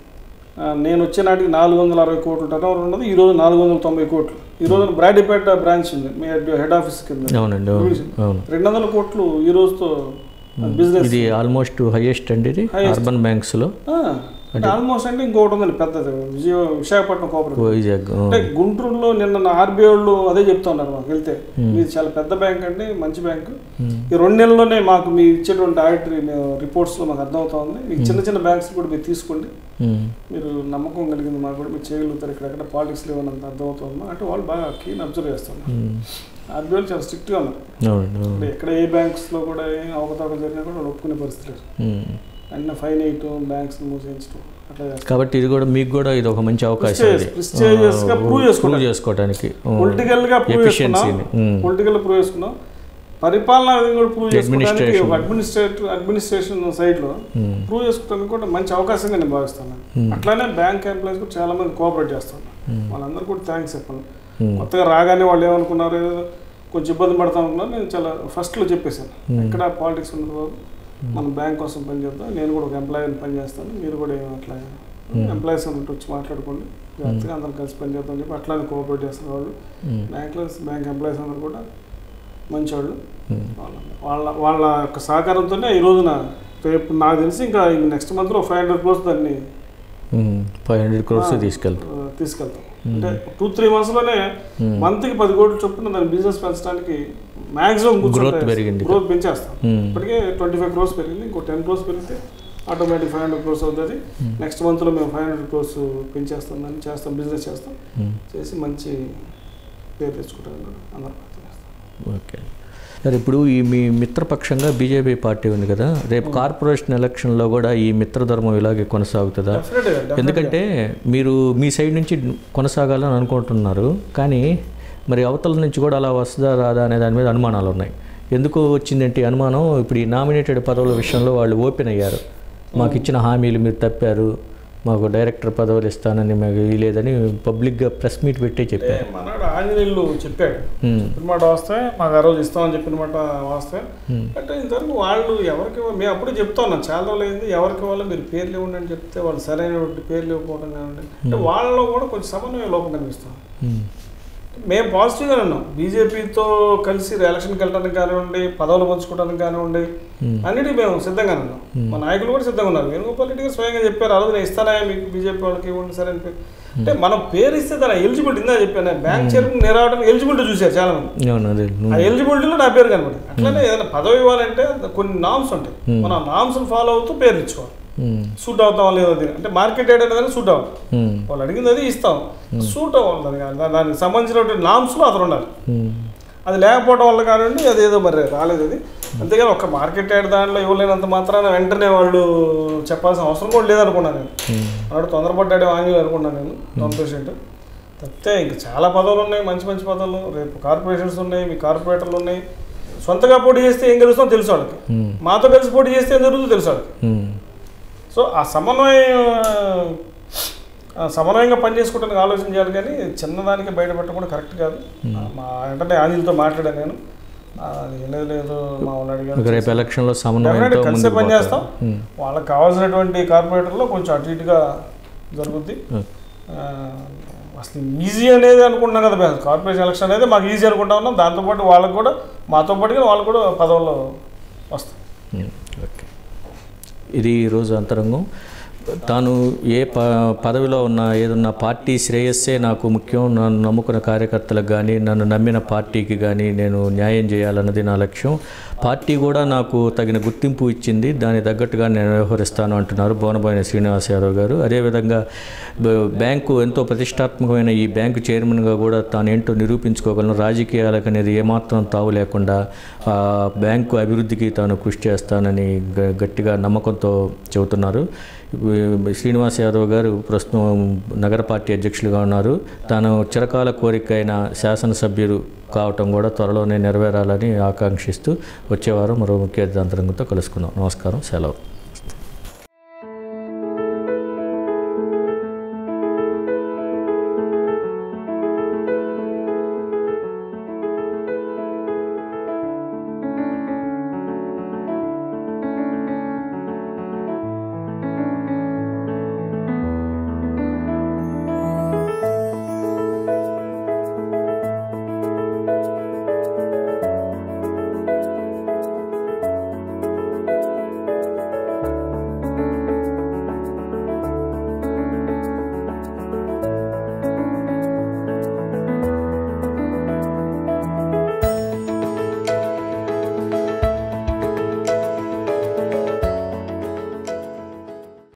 ఆ, నేను వచ్చే నాటికి నాలుగు వందల అరవై కోట్ల టర్న్ ఓవర్ ఉన్నది ఈ రోజు నాలుగు వందల తొంభై కోట్లు ఈ రోజు బ్రాడీపేట బ్రాంచ్ ఉంది మీ హెడ్ హెడ్ ఆఫీస్ కింద అవునండి అవును అవును రెండు వందల కోట్లు ఈ రోజుతో బిజినెస్ ఇది ఆల్మోస్ట్ హైయెస్ట్ అండి ఇది Highest. అర్బన్ బ్యాంక్స్లో ఆ, అంటే ఆల్మోస్ట్ అంటే ఇంకొకటి ఉందండి పెద్దది విజయ విశాఖపట్నం కోఆపరేటివ్ వైజాగ్ ఆ, అంటే గుంటూరులో నిన్న నా ఆర్బీఐ వాళ్ళు అదే చెప్తున్నారు మాకు వెళ్తే మీది చాలా పెద్ద బ్యాంక్ అండి మంచి బ్యాంక్ ఉమ్, ఈ రెండు నెలల్లోనే మాకు మీ ఇచ్చేటువంటి ఆడిటరీ రిపోర్ట్స్లో మాకు అర్థమవుతుంది మీకు చిన్న చిన్న బ్యాంక్స్ కూడా మీరు తీసుకోండి ఉమ్, మీరు నమ్మకం కలిగింది మాకు కూడా మీరు చేయగలుగుతారు ఇక్కడెక్కడ పాలిటిక్స్ లేవన్నంత అర్థమవుతుంది అంటే వాళ్ళు బాగా కీన్ అబ్జర్వ్ చేస్తున్నారు ఉమ్. ఆర్బీఐ వాళ్ళు చాలా స్ట్రిక్ట్గా ఉన్నారు అవునండి అవును. అంటే ఎక్కడ ఏ బ్యాంక్స్లో కూడా ఏం అవకతవకలు జరిగినా కూడా వాళ్ళు ఒప్పుకునే పరిస్థితి లేదు ఉమ్. అన్న ఫైన్ వేయటం బ్యాంక్స్ మూసేయించడం అట్లా చేస్తారు కాబట్టి ఇది కూడా మీకు కూడా ఇది ఒక మంచి అవకాశం Prestigious- ఇది prestigious గా prove చేసుకోవడానికి. ప్రూవ్ చేసుకోవడానికి పొలిటికల్ గా ప్రూవ్ చేసుకున్నాం ఎఫిషియన్సీని పొలిటికల్ ప్రూవ్ చేసుకున్నాం పరిపాలన అది కూడా ప్రూవ్ చేసుకోవడానికి Administration. ఒక అడ్మినిస్ట్రేటివ్ అడ్మినిస్ట్రేషన్ సైడ్ లో ప్రూవ్ చేసుకోవడానికి కూడా మంచి అవకాశంగా నేను భావిస్తాను అట్లానే బ్యాంక్ ఎంప్లాయీస్ కూడా చాలా మంది కోఆపరేట్ చేస్తున్నారు వాళ్ళందరూ కూడా థ్యాంక్స్ చెప్పాలి కొత్తగా రాగానే వాళ్ళు ఏమనుకున్నారు ఏదో కొంచెం ఇబ్బంది పడతాం అనుకున్నారు నేను చాలా ఫస్ట్ లో చెప్పేశాను ఎక్కడ పాలిటిక్స్ ఉండదు బాబు మనం బ్యాంక్ కోసం పని చేద్దాం నేను కూడా ఒక ఎంప్లాయీని పని చేస్తాను మీరు కూడా ఏం అట్లా ఎంప్లాయీస్ అందరూ వచ్చి మాట్లాడుకోండి జాగ్రత్తగా అందరం కలిసి పని చేద్దాం అని చెప్పి అట్లానే కోఆపరేట్ చేస్తారు వాళ్ళు బ్యాంక్లో బ్యాంక్ ఎంప్లాయీస్ అందరూ కూడా మంచివాళ్ళు వాళ్ళ వాళ్ళ వాళ్ళ యొక్క సహకారంతోనే ఈ రోజున రేపు నాకు తెలిసి ఇంకా నెక్స్ట్ మంత్లో ఫైవ్ హండ్రెడ్ క్రోర్స్ దాన్ని ఫైవ్ హండ్రెడ్ క్రోర్స్ తీసుకెళ్తాం ఆ, తీసుకెళ్తాం అంటే టూ త్రీ మంత్స్లోనే మంత్కి పది కోట్ల చొప్పున దాని బిజినెస్ పెంచడానికి మాక్సిమం Growth పెరిగింది. గ్రోత్ పెంచేస్తాం ఉమ్. ఇప్పటికే ట్వంటీ ఫైవ్ క్రోర్స్ పెరిగింది ఇంకో టెన్ క్రోర్స్ పెరిగితే ఆటోమేటిక్ ఫైవ్ హండ్రెడ్ క్రోర్స్ అవుతుంది నెక్స్ట్ మంత్లో మేము ఫైవ్ హండ్రెడ్ క్రోర్స్ పెంచేస్తాం దాన్ని చేస్తాం బిజినెస్ చేస్తాం ఉమ్. చేసి మంచి పేరు తెచ్చుకుంటాం అందరూ ఓకే సరే ఇప్పుడు ఈ మీ మిత్రపక్షంగా బీజేపీ పార్టీ ఉంది కదా రేపు కార్పొరేషన్ ఎలక్షన్లో కూడా ఈ మిత్రధర్మం ఇలాగే కొనసాగుతుందా డెఫినెట్గా ఎందుకంటే మీరు మీ సైడ్ నుంచి కొనసాగాలని అనుకుంటున్నారు కానీ మరి అవతల నుంచి కూడా అలా వస్తుందా రాదా అనే దాని మీద అనుమానాలు ఉన్నాయి ఎందుకు వచ్చిందంటే ఈ అనుమానం ఇప్పుడు ఈ నామినేటెడ్ పదవుల విషయంలో వాళ్ళు ఓపెన్ అయ్యారు మాకు ఇచ్చిన హామీలు మీరు తప్పారు మాకు డైరెక్టర్ పదవులు ఇస్తానని మాకు లేదని పబ్లిక్గా ప్రెస్ మీట్ పెట్టే చెప్పారు మనాడు ఆంజనేయులు చెప్పాడు ఉమ్, చెప్పిన మాట వస్తే మాకు ఆ రోజు ఇస్తామని చెప్పిన మాట వస్తే ఉమ్, అంటే ఇంతవరకు వాళ్ళు ఎవరికి ఇవ్వ- మేము అప్పుడే చెప్తా ఉన్నాం చాలా రోజులు అయింది ఎవరికి ఇవ్వాలో మీరు పేర్లు ఇవ్వండి అని చెప్తే వాళ్ళు సరైనటువంటి పేర్లు ఇవ్వకపోవడం కానివ్వండి అంటే వాళ్ళలో కూడా కొంచెం సమన్వయ లోపం కనిపిస్తాం ఉమ్, మేము పాజిటివ్గా ఉన్నాం బీజేపీతో కలిసి ఎలక్షన్కి వెళ్ళడానికి కానివ్వండి పదవులు పంచుకోవడానికి కానివ్వండి Hmm. అన్నిటికీ మేము సిద్ధంగా ఉన్నాం మా నాయకులు కూడా సిద్ధంగా ఉన్నారు వేణుగోపాల్ రెడ్డి గారు స్వయంగా చెప్పారు ఆ రోజు నేను ఇస్తానా మీకు బీజేపీ వాళ్ళకి ఇవ్వండి సరే అని పేరు అంటే మనం పేరు ఇస్తే దాని ఎలిజిబిలిటీ ఇందా చెప్పాను బ్యాంక్ చైర్మన్ నిరావడం ఎలిజిబిలిటీ చూశారు చాలా మంది అవును అదే ఆ ఎలిజిబిలిటీలో నా పేరు కనబడింది అట్లనే ఏదైనా పదవి ఇవ్వాలంటే కొన్ని నామ్స్ ఉంటాయి మనం ఆ నామ్స్ ఫాలో అవుతూ పేరు ఇచ్చుకోవాలి ఉమ్, సూట్ అవుతాం లేదో అది అంటే మార్కెట్ రేట్ అనేది సూట్ అవ్వాలి ఉమ్, వాళ్ళు అడిగింది అది ఇస్తాం సూట్ అవ్వాలి దానికి దా- దానికి సంబంధించినటువంటి నామ్స్లో అతను ఉండాలి ఉమ్, అది లేకపోవడం వల్ల కానివ్వండి అదేదో మరి రాలేదు అది అంతేగాని ఒక మార్కెట్ రేట్ దాంట్లో ఇవ్వలేనంత మాత్రాన వెంటనే వాళ్ళు చెప్పాల్సిన అవసరం కూడా లేదనుకున్నాను నేను ఉమ్, అన్నాడు తొందరపడ్డాడే ఆంజనేయులు అనుకున్నాను నేను నాన్ పేషెంట్ తప్పితే ఇంక చాలా పదవులు ఉన్నాయి మంచి మంచి పదవులు రేపు కార్పొరేషన్స్ ఉన్నాయి మీ కార్పొరేటర్లు ఉన్నాయి సొంతగా పోటీ చేస్తే ఏం గెలుస్తాం తెలుసు వాళ్ళకి ఉమ్, మాతో కలిసి పోటీ చేస్తే ఏం జరుగుతుందో తెలుసు వాళ్ళకి ఉమ్, సో ఆ సమన్వయం ఆ సమన్వయంగా పనిచేసుకోవడానికి ఆలోచన చేయాలి కానీ చిన్నదానికి బయటపెట్టడం కరెక్ట్ కాదు మా వెంటనే ఆంజలితో మాట్లాడాను నేను ఆ, అది లేదు లేదు మా వాళ్ళు ఇక అడిగారు రేపు ఎలక్షన్లో Definitely సమన్వయంతో కలిసే ముందుకు పని చేస్తాం పోతారు. ఉమ్, వాళ్ళకి కావాల్సినటువంటి కార్పొరేటర్లో కొంచెం అటు ఇటుగా జరుగుద్ది ఉమ్. ఆ, అసలు ఈజీ అనేది అనుకుంటున్నాం కదా మేము కార్పొరేషన్ ఎలక్షన్ అనేది మాకు ఈజీ అనుకుంటా ఉన్నాం దాంతోపాటు వాళ్ళకి కూడా మాతో పాటుగా వాళ్ళు కూడా పదవుల్లో వస్తాయి ఉమ్, ఓకే ఇది ఈరోజు అంతరంగం తాను ఏ ప పదవిలో ఉన్న ఏదన్నా పార్టీ శ్రేయస్సే నాకు ముఖ్యం నన్ను నమ్ముకున్న కార్యకర్తలకు కానీ నన్ను నమ్మిన పార్టీకి కానీ నేను న్యాయం చేయాలన్నది నా లక్ష్యం పార్టీ కూడా నాకు తగిన గుర్తింపు ఇచ్చింది దాని తగ్గట్టుగా నేను వ్యవహరిస్తాను అంటున్నారు బోనబోయిన శ్రీనివాస్ యాదవ్ గారు అదేవిధంగా బ- బ్యాంకు ఎంతో ప్రతిష్టాత్మకమైన ఈ బ్యాంకు చైర్మన్గా కూడా తాను ఏంటో నిరూపించుకోగలను రాజకీయాలకు అనేది ఏమాత్రం తావు లేకుండా ఆ, బ్యాంకు అభివృద్ధికి తాను కృషి చేస్తానని గ- గట్టిగా నమ్మకంతో చెబుతున్నారు ఈ శ్రీనివాస్ యాదవ్ గారు ప్రస్తుతం నగర పార్టీ అధ్యక్షులుగా ఉన్నారు తాను చిరకాల కోరిక అయిన శాసనసభ్యులు కావటం కూడా త్వరలోనే నెరవేరాలని ఆకాంక్షిస్తూ వచ్చే వారం మరో ముఖ్య అంతరంగంతో కలుసుకుందాం నమస్కారం సెలవు